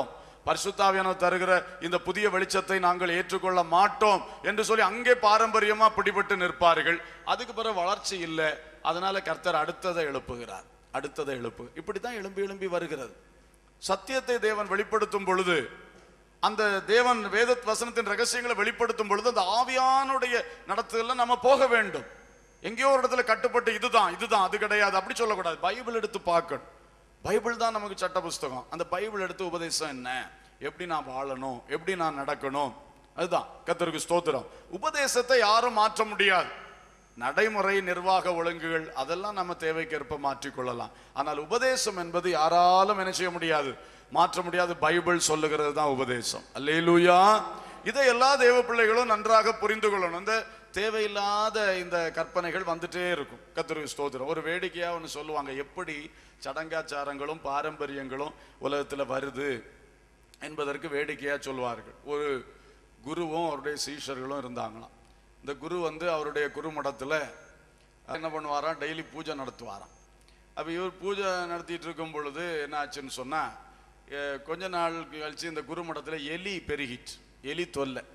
பரிசுத்தாவியானவர் தருகிற இந்த புதிய வெளிச்சத்தை நாங்கள் ஏற்றுக்கொள்ள மாட்டோம் என்று சொல்லி அங்கே பாரம்பரியமா பிடிபட்டு நிற்பார்கள் அதுக்கு பிறகு வளர்ச்சி இல்லை அதனால கர்த்தர் அடுத்ததை எழுப்புகிறார் அடுத்ததை எழுப்பு இப்படித்தான் எழும்பி எழும்பி வருகிறது சத்தியத்தை தேவன் வெளிப்படுத்தும் பொழுது அந்த தேவன் வேத வசனத்தின் ரகசியங்களை வெளிப்படுத்தும் பொழுது அந்த ஆவியானுடைய நடத்துதல நம்ம போக வேண்டும் எங்கேயோ ஒரு இடத்துல கட்டுப்பட்டு இதுதான் இதுதான் அது கிடையாது அப்படி சொல்லக்கூடாது பைபிள் எடுத்து பார்க்கணும் பைபிள் தான் நமக்கு சட்ட புஸ்தகம் அந்த பைபிள் எடுத்து உபதேசம் என்ன எப்படி நான் வாழணும் எப்படி நான் நடக்கணும் அதுதான் கத்தருக்கு ஸ்தோத்திரம் உபதேசத்தை யாரும் மாற்ற முடியாது நடைமுறை நிர்வாக ஒழுங்குகள் அதெல்லாம் நம்ம தேவைக்கேற்ப மாற்றிக்கொள்ளலாம் ஆனால் உபதேசம் என்பது யாராலும் என்ன செய்ய முடியாது மாற்ற முடியாது பைபிள் சொல்லுகிறது தான் உபதேசம் அல்லேலூயா இதை எல்லா தேவ பிள்ளைகளும் நன்றாக புரிந்து கொள்ளணும் இந்த தேவையில்லாத இந்த கற்பனைகள் வந்துட்டே இருக்கும் கத்திரிக்கு ஸ்தோத்திரம் ஒரு வேடிக்கையா ஒன்று சொல்லுவாங்க எப்படி சடங்காச்சாரங்களும் பாரம்பரியங்களும் உலகத்துல வருது என்பதற்கு வேடிக்கையா சொல்வார்கள் ஒரு குருவும் அவருடைய சீஷர்களும் இருந்தாங்களாம் இந்த குரு வந்து அவருடைய குருமடத்துல என்ன பண்ணுவாராம் டெய்லி பூஜை நடத்துவாராம் அப்ப இவர் பூஜை நடத்திட்டு இருக்கும் பொழுது என்ன ஆச்சுன்னு சொன்னா அஹ், கொஞ்ச நாள் கழிச்சு இந்த குருமடத்துல எலி பெருகிட்டு எலி தொல்லை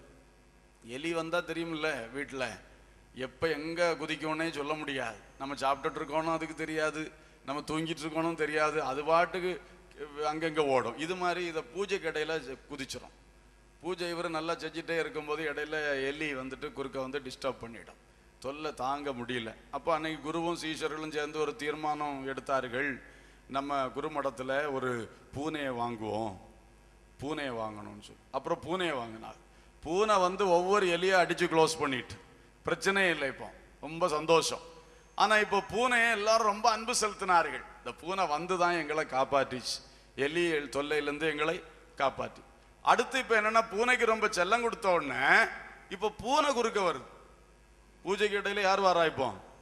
எலி வந்தா தெரியுமில்ல வீட்டுல எப்ப எங்க குதிக்கும்னே சொல்ல முடியாது நம்ம சாப்பிட்டுட்டு இருக்கோனும் அதுக்கு தெரியாது நம்ம தூங்கிட்டு இருக்கோனும் தெரியாது அது பாட்டுக்கு அங்கங்க ஓடும் இது மாதிரி இதை பூஜைக்கு இடையில குதிச்சிரும் பூஜை இவர் நல்லா செஞ்சுட்டே இருக்கும்போது இடையில எலி வந்துட்டு குறுக்க வந்து டிஸ்டர்ப் பண்ணிடும் தொல்லை தாங்க முடியல அப்போ அன்னைக்கு குருவும் சீஷர்களும் சேர்ந்து ஒரு தீர்மானம் எடுத்தார்கள் நம்ம குருமடத்துல ஒரு பூனையை வாங்குவோம் பூனையை வாங்கணும்னு சொல்லி அப்புறம் பூனையை வாங்கினார் பூனை வந்து ஒவ்வொரு எலியை அடிச்சு க்ளோஸ் பண்ணிட்டு பிரச்சனையே இல்லை இப்போ ரொம்ப சந்தோஷம் ஆனா இப்போ பூனையை எல்லாரும் ரொம்ப அன்பு செலுத்தினார்கள் இந்த பூனை வந்து தான் எங்களை காப்பாற்றிச்சு எலி தொல்லையிலேருந்து எங்களை காப்பாற்றி அடுத்து இப்போ என்னன்னா பூனைக்கு ரொம்ப செல்லம் கொடுத்த உடனே இப்போ பூனை குறுக்க வருது பூஜைக்கு இடையில யார் வரா இப்போ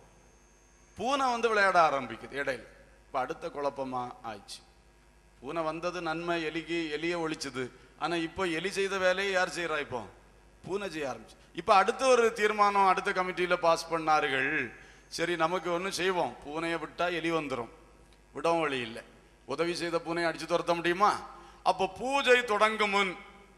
பூனை வந்து விளையாட ஆரம்பிக்குது இடையில இப்போ அடுத்த குழப்பமா ஆயிடுச்சு பூனை வந்தது நன்மை எலிக்கு எலியை ஒழிச்சுது ஆனா இப்போ எலி செய்த வேலையை யார் செய்யறா இப்போ பூனை செய்ய ஆரம்பிச்சு இப்போ அடுத்த ஒரு தீர்மானம் அடுத்த கமிட்டியில பாஸ் பண்ணார்கள் சரி நமக்கு ஒன்று செய்வோம் பூனையை விட்டா எலி வந்துடும் விடவும் வழி இல்லை உதவி செய்த பூனையை அடிச்சு துரத்த முடியுமா அப்போ பூஜை தொடங்கும் முன்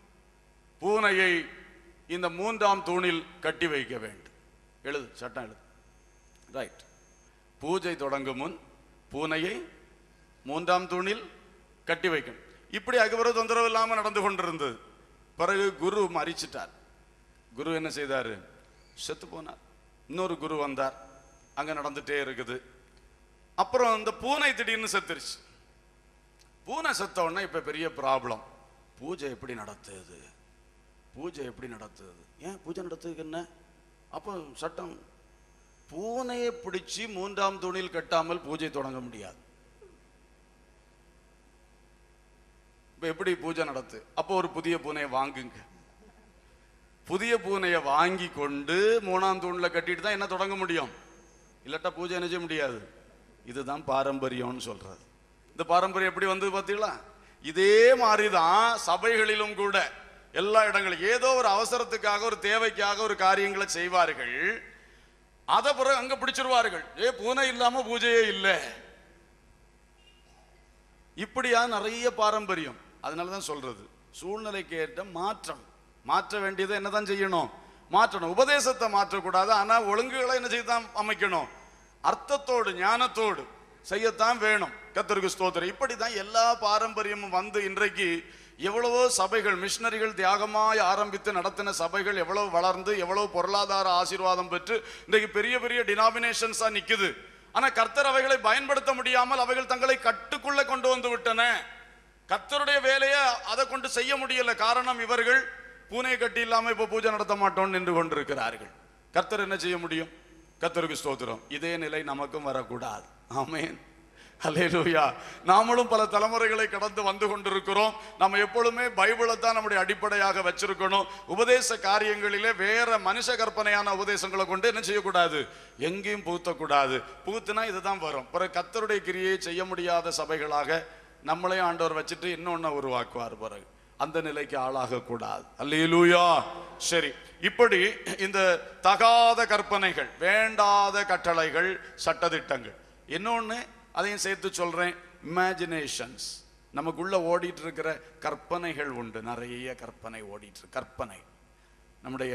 பூனையை இந்த மூன்றாம் தூணில் கட்டி வைக்க வேண்டும் எழுது சட்டம் எழுது ரைட் பூஜை தொடங்கும் முன் பூனையை மூன்றாம் தூணில் கட்டி வைக்கணும் இப்படி அக்பர தொந்தரவு இல்லாம நடந்து கொண்டிருந்தது பிறகு குரு மறிச்சிட்டார் குரு என்ன செய்தாரு செத்து போனார் இன்னொரு குரு வந்தார் அங்க நடந்துட்டே இருக்குது அப்புறம் இந்த பூனை திடீர்னு செத்துருச்சு பூனை செத்த உடனே இப்ப பெரிய ப்ராப்ளம் பூஜை எப்படி நடத்துது பூஜை எப்படி நடத்துது ஏன் பூஜை நடத்துறதுக்கு என்ன அப்போ சட்டம் பூனையை பிடிச்சி மூன்றாம் தூணில் கட்டாமல் பூஜை தொடங்க முடியாது இப்ப எப்படி பூஜை நடத்து அப்போ ஒரு புதிய பூனையை வாங்குங்க புதிய பூனையை வாங்கி கொண்டு மூணாம் தூண்ல கட்டிட்டு தான் என்ன தொடங்க முடியும் இல்லாட்டா பூஜை என்ன செய்ய முடியாது இதுதான் பாரம்பரியம்னு சொல்றது இந்த பாரம்பரியம் எப்படி வந்தது பார்த்தீங்களா இதே மாதிரிதான் சபைகளிலும் கூட எல்லா இடங்களும் ஏதோ ஒரு அவசரத்துக்காக ஒரு தேவைக்காக ஒரு காரியங்களை செய்வார்கள் அதை பிறகு அங்க பிடிச்சிருவார்கள் ஏ பூனை இல்லாம பூஜையே இல்லை இப்படியா நிறைய பாரம்பரியம் அதனால தான் சொல்றது சூழ்நிலைக்கு ஏற்ற மாற்றம் மாற்ற வேண்டியதை என்னதான் செய்யணும் மாற்றணும் உபதேசத்தை மாற்றக்கூடாது ஆனா ஒழுங்குகளை என்ன செய்யத்தான் அமைக்கணும் அர்த்தத்தோடு ஞானத்தோடு செய்யத்தான் வேணும் கத்தருக்கு ஸ்தோத்திரம் இப்படிதான் எல்லா பாரம்பரியமும் வந்து இன்றைக்கு எவ்வளவோ சபைகள் மிஷினரிகள் தியாகமாய் ஆரம்பித்து நடத்தின சபைகள் எவ்வளவு வளர்ந்து எவ்வளவு பொருளாதார ஆசீர்வாதம் பெற்று இன்றைக்கு பெரிய பெரிய டினாமினேஷன்ஸா நிக்குது ஆனா கர்த்தர் அவைகளை பயன்படுத்த முடியாமல் அவைகள் தங்களை கட்டுக்குள்ள கொண்டு வந்து விட்டன கர்த்தருடைய வேலையை அதை கொண்டு செய்ய முடியல காரணம் இவர்கள் பூனை கட்டி இல்லாம இப்ப பூஜை நடத்த மாட்டோம் நின்று கொண்டிருக்கிறார்கள் கர்த்தர் என்ன செய்ய முடியும் கர்த்தருக்கு ஸ்தோத்திரம் இதே நிலை நமக்கும் வரக்கூடாது ஆமென் அல்லேலூயா நாமளும் பல தலைமுறைகளை கடந்து வந்து கொண்டிருக்கிறோம் நம்ம எப்பொழுதுமே பைபிளை தான் நம்முடைய அடிப்படையாக வச்சிருக்கணும் உபதேச காரியங்களிலே வேற மனுஷ கற்பனையான உபதேசங்களை கொண்டு என்ன செய்யக்கூடாது எங்கேயும் புகுத்தக்கூடாது புகுத்துனா இதுதான் வரும் பிறகு கத்தருடைய கிரியை செய்ய முடியாத சபைகளாக நம்மளையும் ஆண்டவர் வச்சுட்டு இன்னொன்னு உருவாக்குவார் பிறகு அந்த நிலைக்கு ஆளாக கூடாது அல்லேலூயா சரி இப்படி இந்த தகாத கற்பனைகள் வேண்டாத கட்டளைகள் சட்டதிட்டங்கள் இன்னொன்னு அதையும் சேர்த்து சொல்றேன் இமேஜினேஷன்ஸ் நமக்குள்ள ஓடிட்டு இருக்கிற கற்பனைகள் உண்டு நிறைய கற்பனை ஓடிட்டு இருக்கு கற்பனை நம்முடைய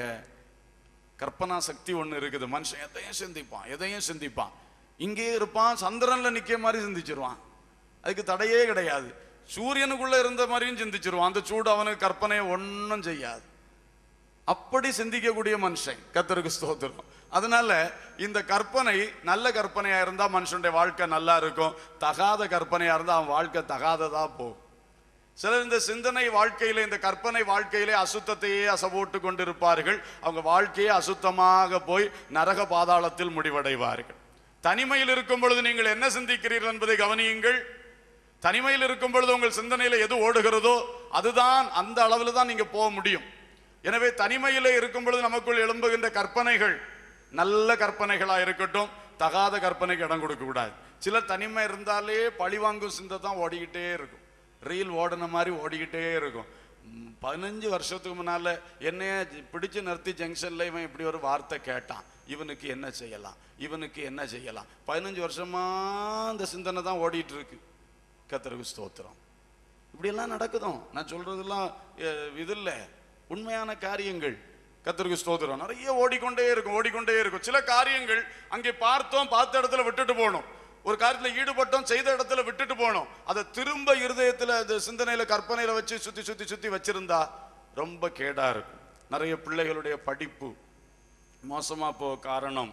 கற்பனா சக்தி ஒண்ணு இருக்குது மனுஷன் எதையும் சிந்திப்பான் எதையும் சிந்திப்பான் இங்கே இருப்பான் சந்திரன்ல நிக்க மாதிரி சிந்திச்சிருவான் அதுக்கு தடையே கிடையாது சூரியனுக்குள்ள இருந்த மாதிரியும் சிந்திச்சிருவான் அந்த சூடு அவனுக்கு கற்பனையை ஒன்றும் செய்யாது அப்படி சிந்திக்கக்கூடிய மனுஷன் கத்தருக்கு ஸ்தோத்திரம் அதனால இந்த கற்பனை நல்ல கற்பனையா இருந்தா மனுஷனுடைய வாழ்க்கை நல்லா இருக்கும் தகாத கற்பனையா இருந்தா அவன் வாழ்க்கை தகாததா போகும் சிலர் இந்த சிந்தனை வாழ்க்கையில இந்த கற்பனை வாழ்க்கையிலே அசுத்தத்தையே அசைபோட்டு கொண்டிருப்பார்கள் அவங்க வாழ்க்கையே அசுத்தமாக போய் நரக பாதாளத்தில் முடிவடைவார்கள் தனிமையில் இருக்கும் பொழுது நீங்கள் என்ன சிந்திக்கிறீர்கள் என்பதை கவனியுங்கள் தனிமையில் இருக்கும் பொழுது உங்கள் சிந்தனையில எது ஓடுகிறதோ அதுதான் அந்த அளவில் தான் நீங்க போக முடியும் எனவே தனிமையிலே இருக்கும் பொழுது நமக்குள் எழும்புகின்ற கற்பனைகள் நல்ல கற்பனைகளா இருக்கட்டும் தகாத கற்பனைக்கு இடம் கொடுக்க கூடாது சிலர் தனிமை இருந்தாலே பழிவாங்கும் சிந்தை தான் ஓடிக்கிட்டே இருக்கும் ரீல் ஓடின மாதிரி ஓடிக்கிட்டே இருக்கும் ம், பதினஞ்சு வருஷத்துக்கு முன்னால என்னைய பிடிச்சு நிறுத்தி ஜங்ஷன்ல இவன் இப்படி ஒரு வார்த்தை கேட்டான் இவனுக்கு என்ன செய்யலாம் இவனுக்கு என்ன செய்யலாம் பதினஞ்சு வருஷமா அந்த சிந்தனை தான் ஓடிட்டு இருக்கு கத்தருக்கு ஸ்தோத்திரம் இப்படியெல்லாம் நடக்குதும் நான் சொல்றதெல்லாம் அஹ், இது இல்லை உண்மையான காரியங்கள் கத்தருக்கு ஸ்தோத்திரம் நிறைய ஓடிக்கொண்டே இருக்கும் ஓடிக்கொண்டே இருக்கும் சில காரியங்கள் அங்கே பார்த்தோம் பார்த்த இடத்துல விட்டுட்டு போகணும் ஒரு காரியத்துல ஈடுபட்டோம் செய்த இடத்துல விட்டுட்டு போகணும் அதை திரும்ப இருதயத்துல அது சிந்தனையில கற்பனையில வச்சு சுத்தி சுத்தி சுத்தி வச்சிருந்தா ரொம்ப கேடா இருக்கும் நிறைய பிள்ளைகளுடைய படிப்பு மோசமா போ காரணம்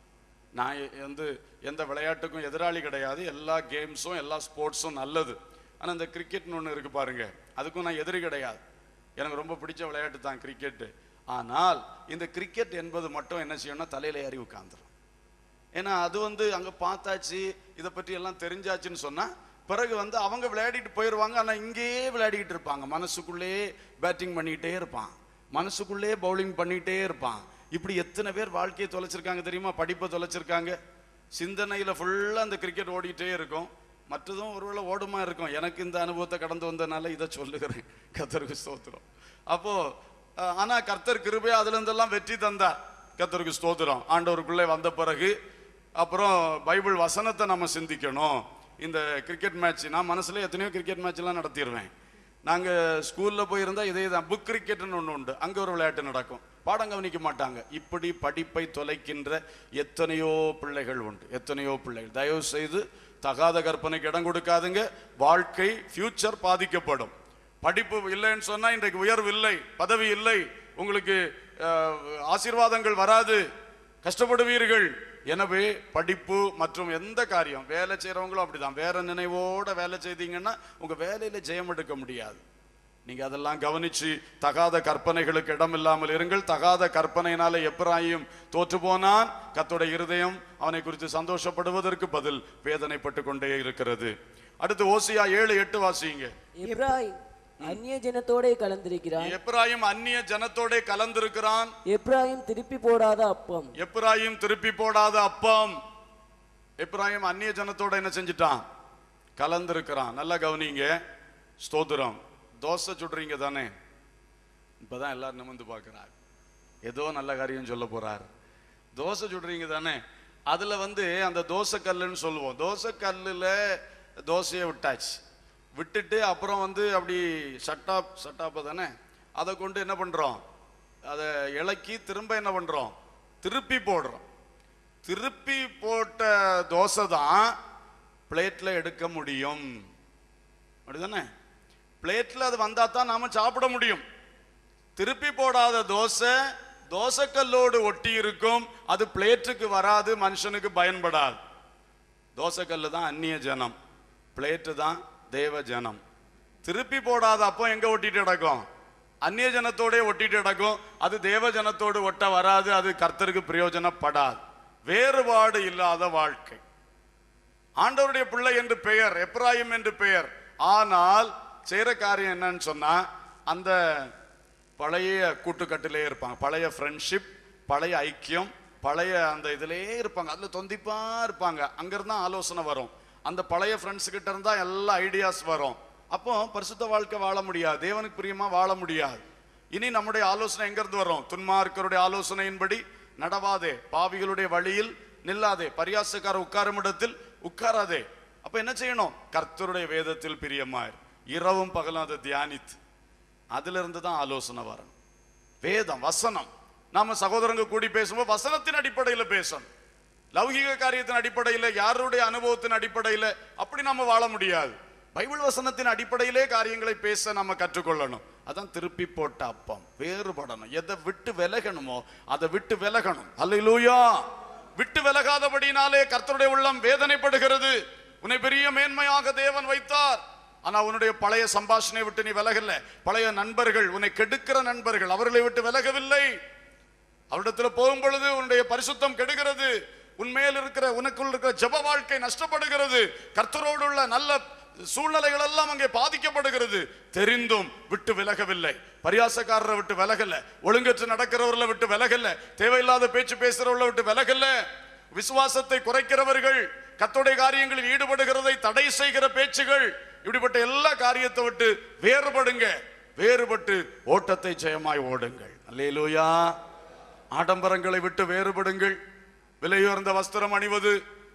நான் எ- வந்து எந்த விளையாட்டுக்கும் எதிராளி கிடையாது எல்லா கேம்ஸும் எல்லா ஸ்போர்ட்ஸும் நல்லது ஆனா இந்த கிரிக்கெட்னு ஒன்று இருக்கு பாருங்க அதுக்கும் நான் எதிரி கிடையாது எனக்கு ரொம்ப பிடிச்ச விளையாட்டு தான் கிரிக்கெட்டு ஆனால் இந்த கிரிக்கெட் என்பது மட்டும் என்ன செய்யணும்னா தலையில ஏறி உட்காந்துரும் ஏன்னா அது வந்து அங்க பார்த்தாச்சு இதை பற்றி எல்லாம் தெரிஞ்சாச்சுன்னு சொன்னா பிறகு வந்து அவங்க விளையாடிட்டு போயிடுவாங்க ஆனா இங்கேயே விளையாடிக்கிட்டு இருப்பாங்க மனசுக்குள்ளேயே பேட்டிங் பண்ணிக்கிட்டே இருப்பான் மனசுக்குள்ளேயே பவுலிங் பண்ணிக்கிட்டே இருப்பான் இப்படி எத்தனை பேர் வாழ்க்கையை தொலைச்சிருக்காங்க தெரியுமா படிப்பை தொலைச்சிருக்காங்க சிந்தனையில ஃபுல்லா அந்த கிரிக்கெட் ஓடிட்டே இருக்கும் மற்றதும் ஒருவேளை ஓடுமா இருக்கும் எனக்கு இந்த அனுபவத்தை கடந்து வந்தனால இதை சொல்லுகிறேன் கத்தருக்கு ஸ்தோத்திரம் அப்போ அஹ், ஆனா கர்த்தர் கிருபையா அதுல இருந்தெல்லாம் வெற்றி தந்தார் கர்த்தருக்கு ஸ்தோத்திரம் ஆண்டவருக்குள்ளே வந்த பிறகு அப்புறம் பைபிள் வசனத்தை நம்ம சிந்திக்கணும் இந்த கிரிக்கெட் மேட்ச் நான் மனசுல எத்தனையோ கிரிக்கெட் மேட்ச் எல்லாம் நடத்திடுவேன் நாங்க ஸ்கூல்ல போயிருந்தா இதே தான் புக் கிரிக்கெட்னு ஒன்று உண்டு அங்க ஒரு விளையாட்டு நடக்கும் பாடம் கவனிக்க மாட்டாங்க இப்படி படிப்பை தொலைக்கின்ற எத்தனையோ பிள்ளைகள் உண்டு எத்தனையோ பிள்ளைகள் தயவு செய்து தகாத கற்பனைக்கு இடம் கொடுக்காதுங்க வாழ்க்கை ஃபியூச்சர் பாதிக்கப்படும் படிப்பு இல்லைன்னு சொன்னா இன்றைக்கு உயர்வு இல்லை பதவி இல்லை உங்களுக்கு அஹ், ஆசீர்வாதங்கள் வராது கஷ்டப்படுவீர்கள் எனவே படிப்பு மற்றும் எந்த காரியம் வேலை செய்றவங்களும் அப்படிதான் வேற நினைவோட வேலை செய்தீங்கன்னா உங்க வேலையில ஜெயம் எடுக்க முடியாது நீங்க அதெல்லாம் கவனிச்சு தகாத கற்பனைகளுக்கு இடம் இல்லாமல் இருங்கள் தகாத கற்பனையினால எப்ராயும் தோற்று போனான் கத்தோட இருதயம் அவனை குறித்து சந்தோஷப்படுவதற்கு பதில் வேதனைப்பட்டு கொண்டே இருக்கிறது அடுத்து ஓசியா ஏழு எட்டு வாசிங்க எப்ராயிம் அந்நிய ஜனத்தோடே கலந்திருக்கிறான் எப்ராயிம் அந்நிய ஜனத்தோட கலந்திருக்கிறான் எப்ராயிம் திருப்பி போடாத அப்பம் எப்ராயிம் திருப்பி போடாத அப்பம் எப்ராயிம் அந்நிய ஜனத்தோட என்ன செஞ்சிட்டான் கலந்திருக்கிறான் நல்லா கவனிங்க ஸ்தோத்திரம் தோசை சுடுறீங்க தானே இப்பதான் எல்லாரும் நிமிந்து பார்க்கிறார் ஏதோ நல்ல காரியம் சொல்ல போறார் தோசை சுடுறீங்க தானே அதுல வந்து அந்த தோசை கல்லுன்னு சொல்லுவோம் தோசை கல்லுல தோசையை விட்டாச்சு விட்டுட்டு அப்புறம் வந்து அப்படி சட்டாப் சட்டாப்பை தானே அதை கொண்டு என்ன பண்றோம் அதை இலக்கி திரும்ப என்ன பண்றோம் திருப்பி போடுறோம் திருப்பி போட்ட தோசை தான் பிளேட்ல எடுக்க முடியும் அப்படிதானே பிளேட்ல அது வந்தா தான் நாம சாப்பிட முடியும் திருப்பி போடாத தோசை தோசைக்கல்லோடு ஒட்டி இருக்கும் அது பிளேட்டுக்கு வராது மனுஷனுக்கு பயன்படாது தோசைக்கல்லு தான் அந்நிய ஜனம் பிளேட்டு தான் தேவ ஜனம் திருப்பி போடாத அப்போ எங்க ஒட்டிட்டு கிடக்கும் அந்நிய ஜனத்தோட ஒட்டிட்டு கிடக்கும் அது தேவ ஜனத்தோடு ஒட்ட வராது அது கர்த்தருக்கு பிரயோஜனப்படாது வேறுபாடு இல்லாத வாழ்க்கை ஆண்டவருடைய பிள்ளை என்று பெயர் எப்ராயிம் என்று பெயர் ஆனால் செய்யற காரியம் என்னன்னு சொன்னா அந்த பழைய கூட்டுக்கட்டிலே இருப்பாங்க பழைய ஃப்ரெண்ட்ஷிப் பழைய ஐக்கியம் பழைய அந்த இதிலேயே இருப்பாங்க அதுல தொந்திப்பா இருப்பாங்க அங்கிருந்தா ஆலோசனை வரும் அந்த பழைய ஃப்ரெண்ட்ஸ் கிட்ட இருந்தா எல்லா ஐடியாஸ் வரும் அப்போ பரிசுத்த வாழ்க்கை வாழ முடியாது தேவனுக்கு பிரியமா வாழ முடியாது இனி நம்முடைய ஆலோசனை எங்க இருந்து வரும் துன்மார்க்கருடைய ஆலோசனையின்படி நடவாதே பாவிகளுடைய வழியில் நில்லாதே பரியாசக்கார உட்காரும் இடத்தில் உட்காராதே அப்ப என்ன செய்யணும் கர்த்தருடைய வேதத்தில் பிரியமாயிரு இரவும் பகலும் அதை தியானித்து அதுல இருந்து தான் ஆலோசனை வரணும் வேதம் வசனம் நாம சகோதரங்க கூடி பேசும்போது வசனத்தின் அடிப்படையில் பேசணும் லௌகிக காரியத்தின் அடிப்படையில் யாருடைய அனுபவத்தின் அடிப்படையில் அப்படி நாம வாழ முடியாது பைபிள் வசனத்தின் அடிப்படையிலே காரியங்களை பேச நம்ம கற்றுக்கொள்ளணும் அதான் திருப்பி போட்ட அப்பம் வேறுபடணும் எதை விட்டு விலகணுமோ அதை விட்டு விலகணும் அல்லையிலூயா விட்டு விலகாதபடினாலே கர்த்தருடைய உள்ளம் வேதனைப்படுகிறது உன்னை பெரிய மேன்மையாக தேவன் வைத்தார் ஆனா உன்னுடைய பழைய சம்பாஷணை விட்டு நீ விலகல பழைய நண்பர்கள் உன்னை கெடுக்கிற நண்பர்கள் அவர்களை விட்டு விலகவில்லை அவரிடத்துல போகும் பொழுது உன்னுடைய பரிசுத்தம் கெடுகிறது உன்மேல் இருக்கிற உனக்குள் இருக்கிற ஜெப வாழ்க்கை நஷ்டப்படுகிறது கர்த்தரோடு உள்ள நல்ல சூழ்நிலைகள் எல்லாம் அங்கே பாதிக்கப்படுகிறது தெரிந்தும் விட்டு விலகவில்லை பரியாசக்காரரை விட்டு விலகல ஒழுங்கற்று நடக்கிறவர்களை விட்டு விலகல தேவையில்லாத பேச்சு பேசுறவர்களை விட்டு விலகல விசுவாசத்தை குறைக்கிறவர்கள் கத்தோடைய காரியங்களில் ஈடுபடுகிறதை தடை செய்கிற பேச்சுகள் இப்படிப்பட்ட எல்லா காரியத்தை விட்டு வேறுபடுங்க வேறுபட்டு ஓட்டத்தை ஜெயமாய் ஓடுங்கள் அல்லேலூயா ஆடம்பரங்களை விட்டு வேறுபடுங்கள் விலையுயர்ந்த வஸ்திரம் அணிவது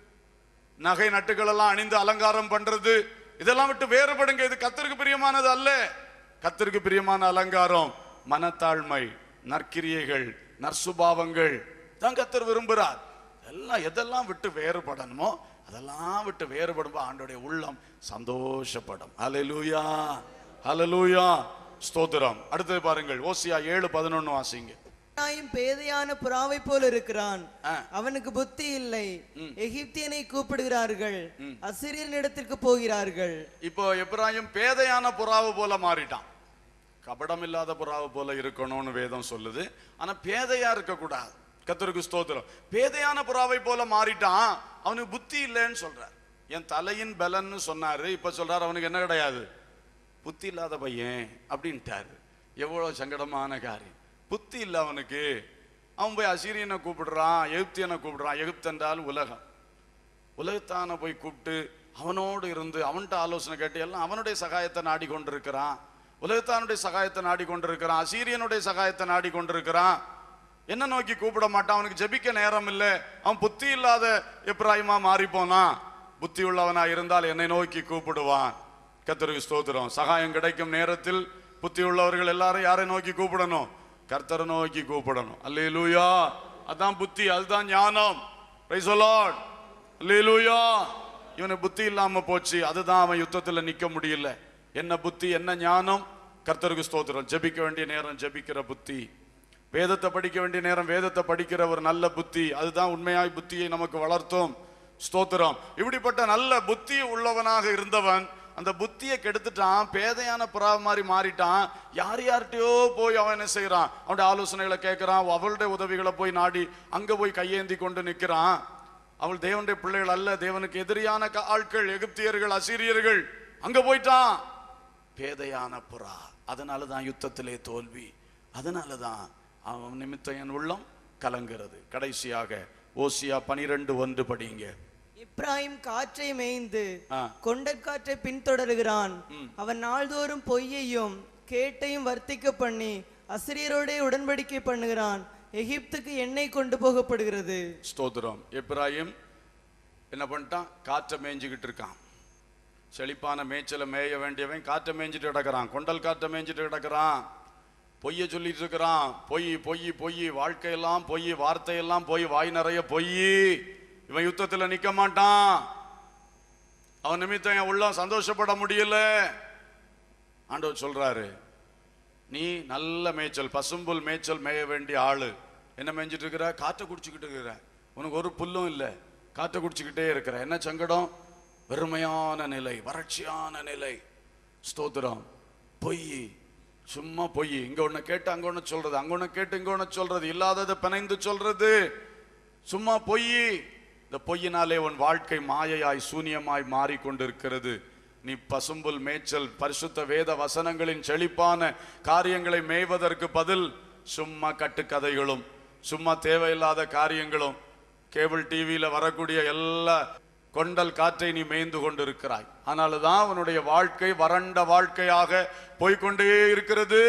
நகை நட்டுகள் எல்லாம் அணிந்து அலங்காரம் பண்றது இதெல்லாம் விட்டு வேறுபடுங்க இது கத்தருக்கு பிரியமானது அல்ல கத்தருக்கு பிரியமான அலங்காரம் மனத்தாழ்மை நற்கிரியைகள் நற்சுபாவங்கள் தான் கத்தர் விரும்புகிறார் எல்லாம் எதெல்லாம் விட்டு வேறுபடணுமோ அதெல்லாம் விட்டு வேறுபடும் ஆண்டோடைய உள்ளம் சந்தோஷப்படும் ஹalleluya ஹalleluya ஸ்தோத்திரம் அடுத்தது பாருங்கள் ஓசியா ஏழு பதினொன்னு வாசிங்க எப்பிராயீம் பேதையான புறாவை போல இருக்கிறான் ஆ. அவனுக்கு புத்தி இல்லை எகிப்தியனை கூப்பிடுகிறார்கள் அசிரியரின் இடத்திற்கு போகிறார்கள் இப்போ எப்ராஹிம் பேதையான புறாவு போல மாறிட்டான் கபடம் இல்லாத புறாவு போல இருக்கணும்னு வேதம் சொல்லுது ஆனா பேதையா இருக்க கூடாது கத்தருக்கு ஸ்தோத்திரம் பேதையான புறாவை போல மாறிட்டான் அவனுக்கு புத்தி இல்லைன்னு சொல்றார் என் தலையின் பலன்னு சொன்னாரு இப்ப சொல்றாரு அவனுக்கு என்ன கிடையாது புத்தி இல்லாத பையன் அப்படின்ட்டாரு எவ்வளவு சங்கடமான காரியம் புத்தி இல்லை அவனுக்கு அவன் போய் அசீரியனை கூப்பிடுறான் எகிப்தியனை கூப்பிடுறான் எகிப்தென்றால் உலகம் உலகத்தான போய் கூப்பிட்டு அவனோடு இருந்து அவன்கிட்ட ஆலோசனை கேட்டு எல்லாம் அவனுடைய சகாயத்தை நாடி கொண்டிருக்கிறான் உலகத்தானுடைய சகாயத்தை நாடி கொண்டிருக்கிறான் அசீரியனுடைய சகாயத்தை நாடி கொண்டிருக்கிறான் என்ன நோக்கி கூப்பிட மாட்டான் அவனுக்கு ஜெபிக்க நேரம் இல்லை அவன் புத்தி இல்லாத எப்ராயிமா மாறி போனான் புத்தி உள்ளவனா இருந்தால் என்னை நோக்கி கூப்பிடுவான் கர்த்தருக்கு ஸ்தோத்திரம் சகாயம் கிடைக்கும் நேரத்தில் புத்தி உள்ளவர்கள் எல்லாரும் யாரை நோக்கி கூப்பிடணும் கர்த்தரை நோக்கி கூப்பிடணும் அல்லேலூயா அதான் புத்தி அதுதான் ஞானம் Praise the Lord. அல்லேலூயா இவனுக்கு புத்தி இல்லாம போச்சு அதுதான் அவன் யுத்தத்துல நிக்க முடியல என்ன புத்தி என்ன ஞானம் கர்த்தருக்கு ஸ்தோத்திரம் ஜெபிக்க வேண்டிய நேரம் ஜெபிக்கிற புத்தி வேதத்தை படிக்க வேண்டிய நேரம் வேதத்தை படிக்கிற ஒரு நல்ல புத்தி அதுதான் உண்மையாய் புத்தியை நமக்கு வளர்த்தோம் ஸ்தோத்திரம் இப்படிப்பட்ட நல்ல புத்தி உள்ளவனாக இருந்தவன் அந்த புத்தியை கெடுத்துட்டான் பேதையான புறா மாதிரி மாறிட்டான் யார் யார்கிட்டயோ போய் அவன் என்ன செய்யறான் அவனுடைய ஆலோசனைகளை கேட்கறான் அவளுடைய உதவிகளை போய் நாடி அங்க போய் கையேந்தி கொண்டு நிக்கிறான் அவள் தேவனுடைய பிள்ளைகள் அல்ல தேவனுக்கு எதிரியான க- ஆட்கள் எகிப்தியர்கள் அசீரியர்கள் அங்க போயிட்டான் பேதையான புறா அதனால தான் யுத்தத்திலே தோல்வி அதனால தான் அவன் நிமித்தம் என் உள்ளம் கலங்கிறது கடைசியாக ஓசியா பனிரெண்டு ஒன்று படிங்க இப்ராஹிம் காற்றை மேய்ந்து ஆ. கொண்டற்காற்றை பின்தொடருகிறான் அவன் நாள்தோறும் பொய்யையும் கேட்டையும் வர்த்திக்க பண்ணி அசிரியரோடே உடன்படிக்கை பண்ணுகிறான் எகிப்துக்கு எண்ணெய் கொண்டு போகப்படுகிறது ஸ்தோத்திரம் எப்ராஹிம் என்ன பண்ணிட்டான் காற்றை மேய்ஞ்சிக்கிட்டு இருக்கான் செழிப்பான மேய்ச்சலை மேய வேண்டியவன் காற்றை மேய்ஞ்சிட்டு கிடக்குறான் கொண்டல் காற்றை மேய்ஞ்சிட்டு கிடக்குறான் பொய்ய சொல்லிட்டு இருக்கிறான் பொய் பொய் பொய் வாழ்க்கையெல்லாம் பொய் வார்த்தையெல்லாம் பொய் வாய் நிறைய பொய் இவன் யுத்தத்துல நிக்க மாட்டான் அவன் நிமித்தம் என் உள்ளம் சந்தோஷப்பட முடியல ஆண்டவர் சொல்றாரு நீ நல்ல மேய்ச்சல் பசும்புல் மேய்ச்சல் மேய வேண்டிய ஆளு என்ன மேய்ஞ்சிட்டு இருக்கிற காற்றை குடிச்சுக்கிட்டு இருக்கிற உனக்கு ஒரு புல்லும் இல்லை காற்றை குடிச்சுக்கிட்டே இருக்கிற என்ன சங்கடம் வெறுமையான நிலை வறட்சியான நிலை ஸ்தோத்திரம் பொய் சும்மா பொய் இங்க ஒண்ணு கேட்டு அங்க ஒண்ணு சொல்றது அங்க ஒண்ணு கேட்டு இங்க ஒண்ணு சொல்றது இல்லாததை பிணைந்து சொல்றது சும்மா பொய் இந்த பொய்யினாலே உன் வாழ்க்கை மாயையாய் சூனியமாய் மாறிக்கொண்டிருக்கிறது நீ பசும்புல் மேய்ச்சல் பரிசுத்த வேத வசனங்களின் செழிப்பான காரியங்களை மேய்வதற்கு பதில் சும்மா கட்டுக்கதைகளும் சும்மா தேவையில்லாத காரியங்களும் கேபிள் டிவியில வரக்கூடிய எல்லா கொண்டல் காற்றை நீ மேய்ந்து கொண்டிருக்கிறாய் ஆனால தான் உன்னுடைய வாழ்க்கை வறண்ட வாழ்க்கையாக போய்க்கொண்டே இருக்கிறது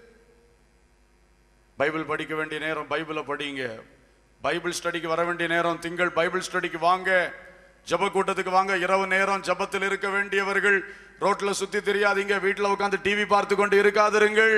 பைபிள் படிக்க வேண்டிய நேரம் பைபிளை படிங்க பைபிள் ஸ்டடிக்கு வர வேண்டிய நேரம் திங்கள் பைபிள் ஸ்டடிக்கு வாங்க ஜெப கூட்டத்துக்கு வாங்க இரவு நேரம் ஜெபத்தில் இருக்க வேண்டியவர்கள் ரோட்ல சுத்தி தெரியாதீங்க வீட்டுல உட்கார்ந்து டிவி பார்த்து கொண்டு இருக்காதிருங்கள்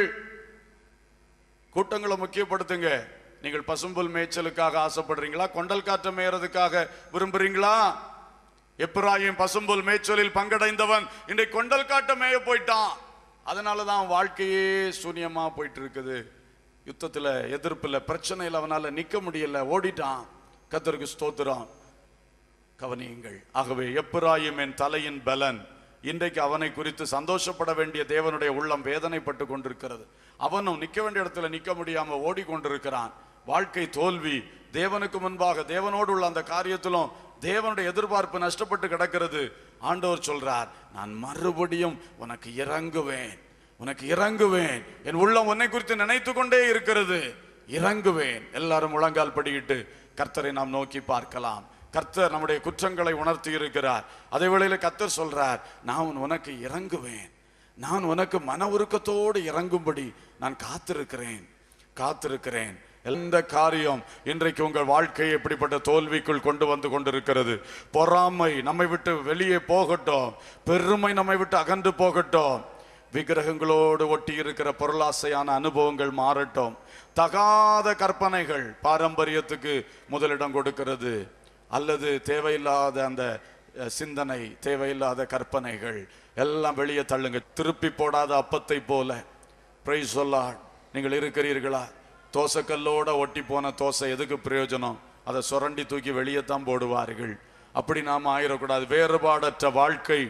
கூட்டங்களை முக்கியப்படுத்துங்க நீங்கள் பசும்புல் மேய்ச்சலுக்காக ஆசைப்படுறீங்களா கொண்டல் காற்று மேயறதுக்காக விரும்புறீங்களா எப்ராயிம் பசும்புல் மேய்ச்சலில் பங்கடைந்தவன் இன்றைக்கு கொண்டல் காட்ட மேய போயிட்டான் அதனாலதான் அவன் வாழ்க்கையே சூனியமா போயிட்டு இருக்குது யுத்தத்துல எதிர்ப்புல பிரச்சனையில் அவனால நிக்க முடியல ஓடிட்டான் கத்தருக்கு ஸ்தோத்திரம் கவனியுங்கள் ஆகவே எப்பிராயும் என் தலையின் பலன் இன்றைக்கு அவனை குறித்து சந்தோஷப்பட வேண்டிய தேவனுடைய உள்ளம் வேதனைப்பட்டு கொண்டிருக்கிறது அவனும் நிக்க வேண்டிய இடத்துல நிக்க முடியாம ஓடிக்கொண்டிருக்கிறான் வாழ்க்கை தோல்வி தேவனுக்கு முன்பாக தேவனோடு உள்ள அந்த காரியத்திலும் தேவனுடைய எதிர்பார்ப்பு நஷ்டப்பட்டு கிடக்கிறது ஆண்டவர் சொல்றார் நான் மறுபடியும் உனக்கு இறங்குவேன் உனக்கு இறங்குவேன் என் உள்ளம் உன்னை குறித்து நினைத்து கொண்டே இருக்கிறது இறங்குவேன் எல்லாரும் முழங்கால் படியிட்டு கர்த்தரை நாம் நோக்கி பார்க்கலாம் கர்த்தர் நம்முடைய குற்றங்களை உணர்த்தி இருக்கிறார் அதே வேளையில கர்த்தர் சொல்றார் நான் உனக்கு இறங்குவேன் நான் உனக்கு மன உருக்கத்தோடு இறங்கும்படி நான் காத்திருக்கிறேன் காத்திருக்கிறேன் எந்த காரியம் இன்றைக்கு உங்கள் வாழ்க்கையை எப்படிப்பட்ட தோல்விக்குள் கொண்டு வந்து கொண்டிருக்கிறது பொறாமை நம்மை விட்டு வெளியே போகட்டும் பெருமை நம்மை விட்டு அகன்று போகட்டும் விக்கிரகங்களோடு ஒட்டி இருக்கிற பொருளாசையான அனுபவங்கள் மாறட்டும் தகாத கற்பனைகள் பாரம்பரியத்துக்கு முதலிடம் கொடுக்கிறது அல்லது தேவையில்லாத அந்த அஹ், சிந்தனை தேவையில்லாத கற்பனைகள் எல்லாம் வெளியே தள்ளுங்க திருப்பி போடாத அப்பத்தை போல பிரைஸ் சொல்லா நீங்கள் இருக்கிறீர்களா தோசைக்கல்லோட ஒட்டி போன தோசை எதுக்கு பிரயோஜனம் அதை சுரண்டி தூக்கி வெளியே தான் போடுவார்கள் அப்படி நாம் ஆயிடக்கூடாது வேறுபாடற்ற வாழ்க்கை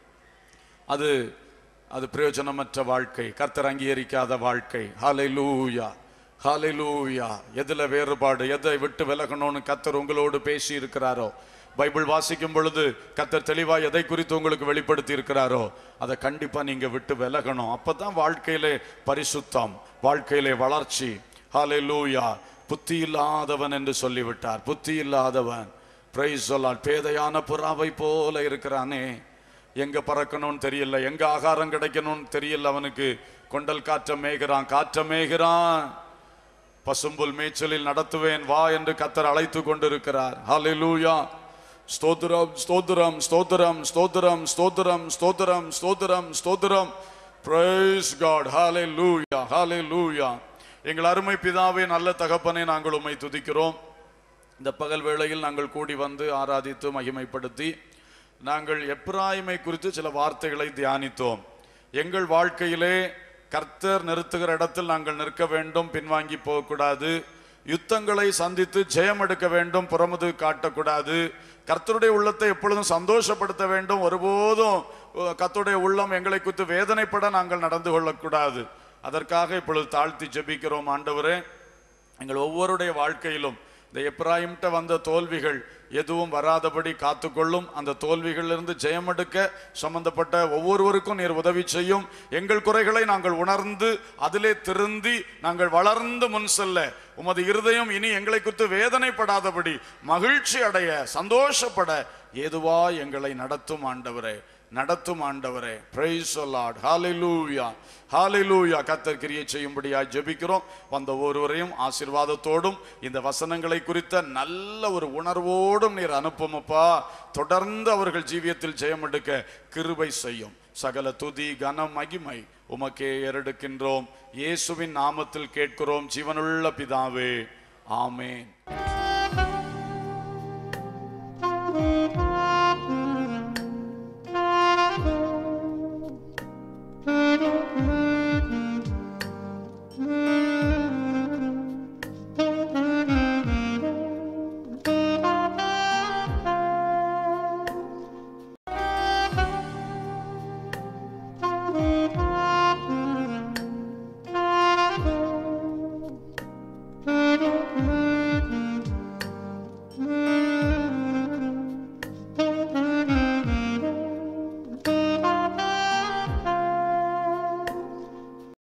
அது அது பிரயோஜனமற்ற வாழ்க்கை கர்த்தர் அங்கீகரிக்காத வாழ்க்கை ஹாலை லூயா ஹாலை லூயா எதுல வேறுபாடு எதை விட்டு விலகணும்னு கர்த்தர் உங்களோடு பேசி இருக்கிறாரோ பைபிள் வாசிக்கும் பொழுது கர்த்தர் தெளிவா எதை குறித்து உங்களுக்கு வெளிப்படுத்தி இருக்கிறாரோ அதை கண்டிப்பா நீங்க விட்டு விலகணும் அப்பதான் வாழ்க்கையிலே பரிசுத்தம் வாழ்க்கையிலே வளர்ச்சி ஹாலை லூயா புத்தி இல்லாதவன் என்று சொல்லிவிட்டார் புத்தி இல்லாதவன் பிரைஸ் சொல்லால் பேதையான புறாவை போல இருக்கிறானே எங்க பறக்கணும்னு தெரியல எங்க ஆகாரம் கிடைக்கணும்னு தெரியல அவனுக்கு கொண்டல் காற்ற மேய்கிறான் காற்ற மேய்கிறான் பசும்புல் மேய்ச்சலில் நடத்துவேன் வா என்று கத்தர் அழைத்து கொண்டிருக்கிறார் ஹalleluya ஸ்தோத்திரம் ஸ்தோத்திரம் ஸ்தோத்திரம் ஸ்தோத்திரம் ஸ்தோத்திரம் ஸ்தோத்திரம் ஸ்தோத்திரம் ஸ்தோத்திரம் praise god hallelujah hallelujah எங்கள் அருமை பிதாவே நல்ல தகப்பனை நாங்கள் உம்மை துதிக்கிறோம் இந்த பகல் வேளையில் நாங்கள் கூடி வந்து ஆராதித்து மகிமைப்படுத்தி நாங்கள் எப்ராயிமை குறித்து சில வார்த்தைகளை தியானித்தோம் எங்கள் வாழ்க்கையிலே கர்த்தர் நிறுத்துகிற இடத்தில் நாங்கள் நிற்க வேண்டும் பின்வாங்கி போகக்கூடாது யுத்தங்களை சந்தித்து ஜெயம் எடுக்க வேண்டும் புறமுது காட்டக்கூடாது கர்த்தருடைய உள்ளத்தை எப்பொழுதும் சந்தோஷப்படுத்த வேண்டும் ஒருபோதும் அஹ், கர்த்தருடைய உள்ளம் எங்களை குறித்து வேதனைப்பட நாங்கள் நடந்து கொள்ளக்கூடாது அதற்காக இப்பொழுது தாழ்த்தி ஜெபிக்கிறோம் ஆண்டவரே எங்கள் ஒவ்வொருடைய வாழ்க்கையிலும் இந்த எப்ராயிம்கிட்ட வந்த தோல்விகள் எதுவும் வராதபடி காத்துக்கொள்ளும் அந்த தோல்விகளிலிருந்து ஜெயமெடுக்க சம்பந்தப்பட்ட ஒவ்வொருவருக்கும் நீர் உதவி செய்யும் எங்கள் குறைகளை நாங்கள் உணர்ந்து அதிலே திருந்தி நாங்கள் வளர்ந்து முன் செல்ல உமது இருதயம் இனி எங்களை குறித்து வேதனைப்படாதபடி மகிழ்ச்சி அடைய சந்தோஷப்பட ஏதுவா எங்களை நடத்தும் ஆண்டவரே நடத்தும் ஆண்டவரே பிரைஸ் லார்ட் ஹalleluya ஹalleluya கர்த்தர் கிரியை செய்யும்படியாய் ஜெபிக்கிறோம் வந்த ஒருவரையும் ஆசீர்வாதத்தோடும் இந்த வசனங்களை குறித்த நல்ல ஒரு உணர்வோடும் நீர் அனுப்புமப்பா தொடர்ந்து அவர்கள் ஜீவியத்தில் ஜெயம் எடுக்க கிருபை செய்யும் சகல துதி கன மகிமை உமக்கே ஏறெடுக்கின்றோம் இயேசுவின் நாமத்தில் கேட்கிறோம் ஜீவனுள்ள பிதாவே ஆமென்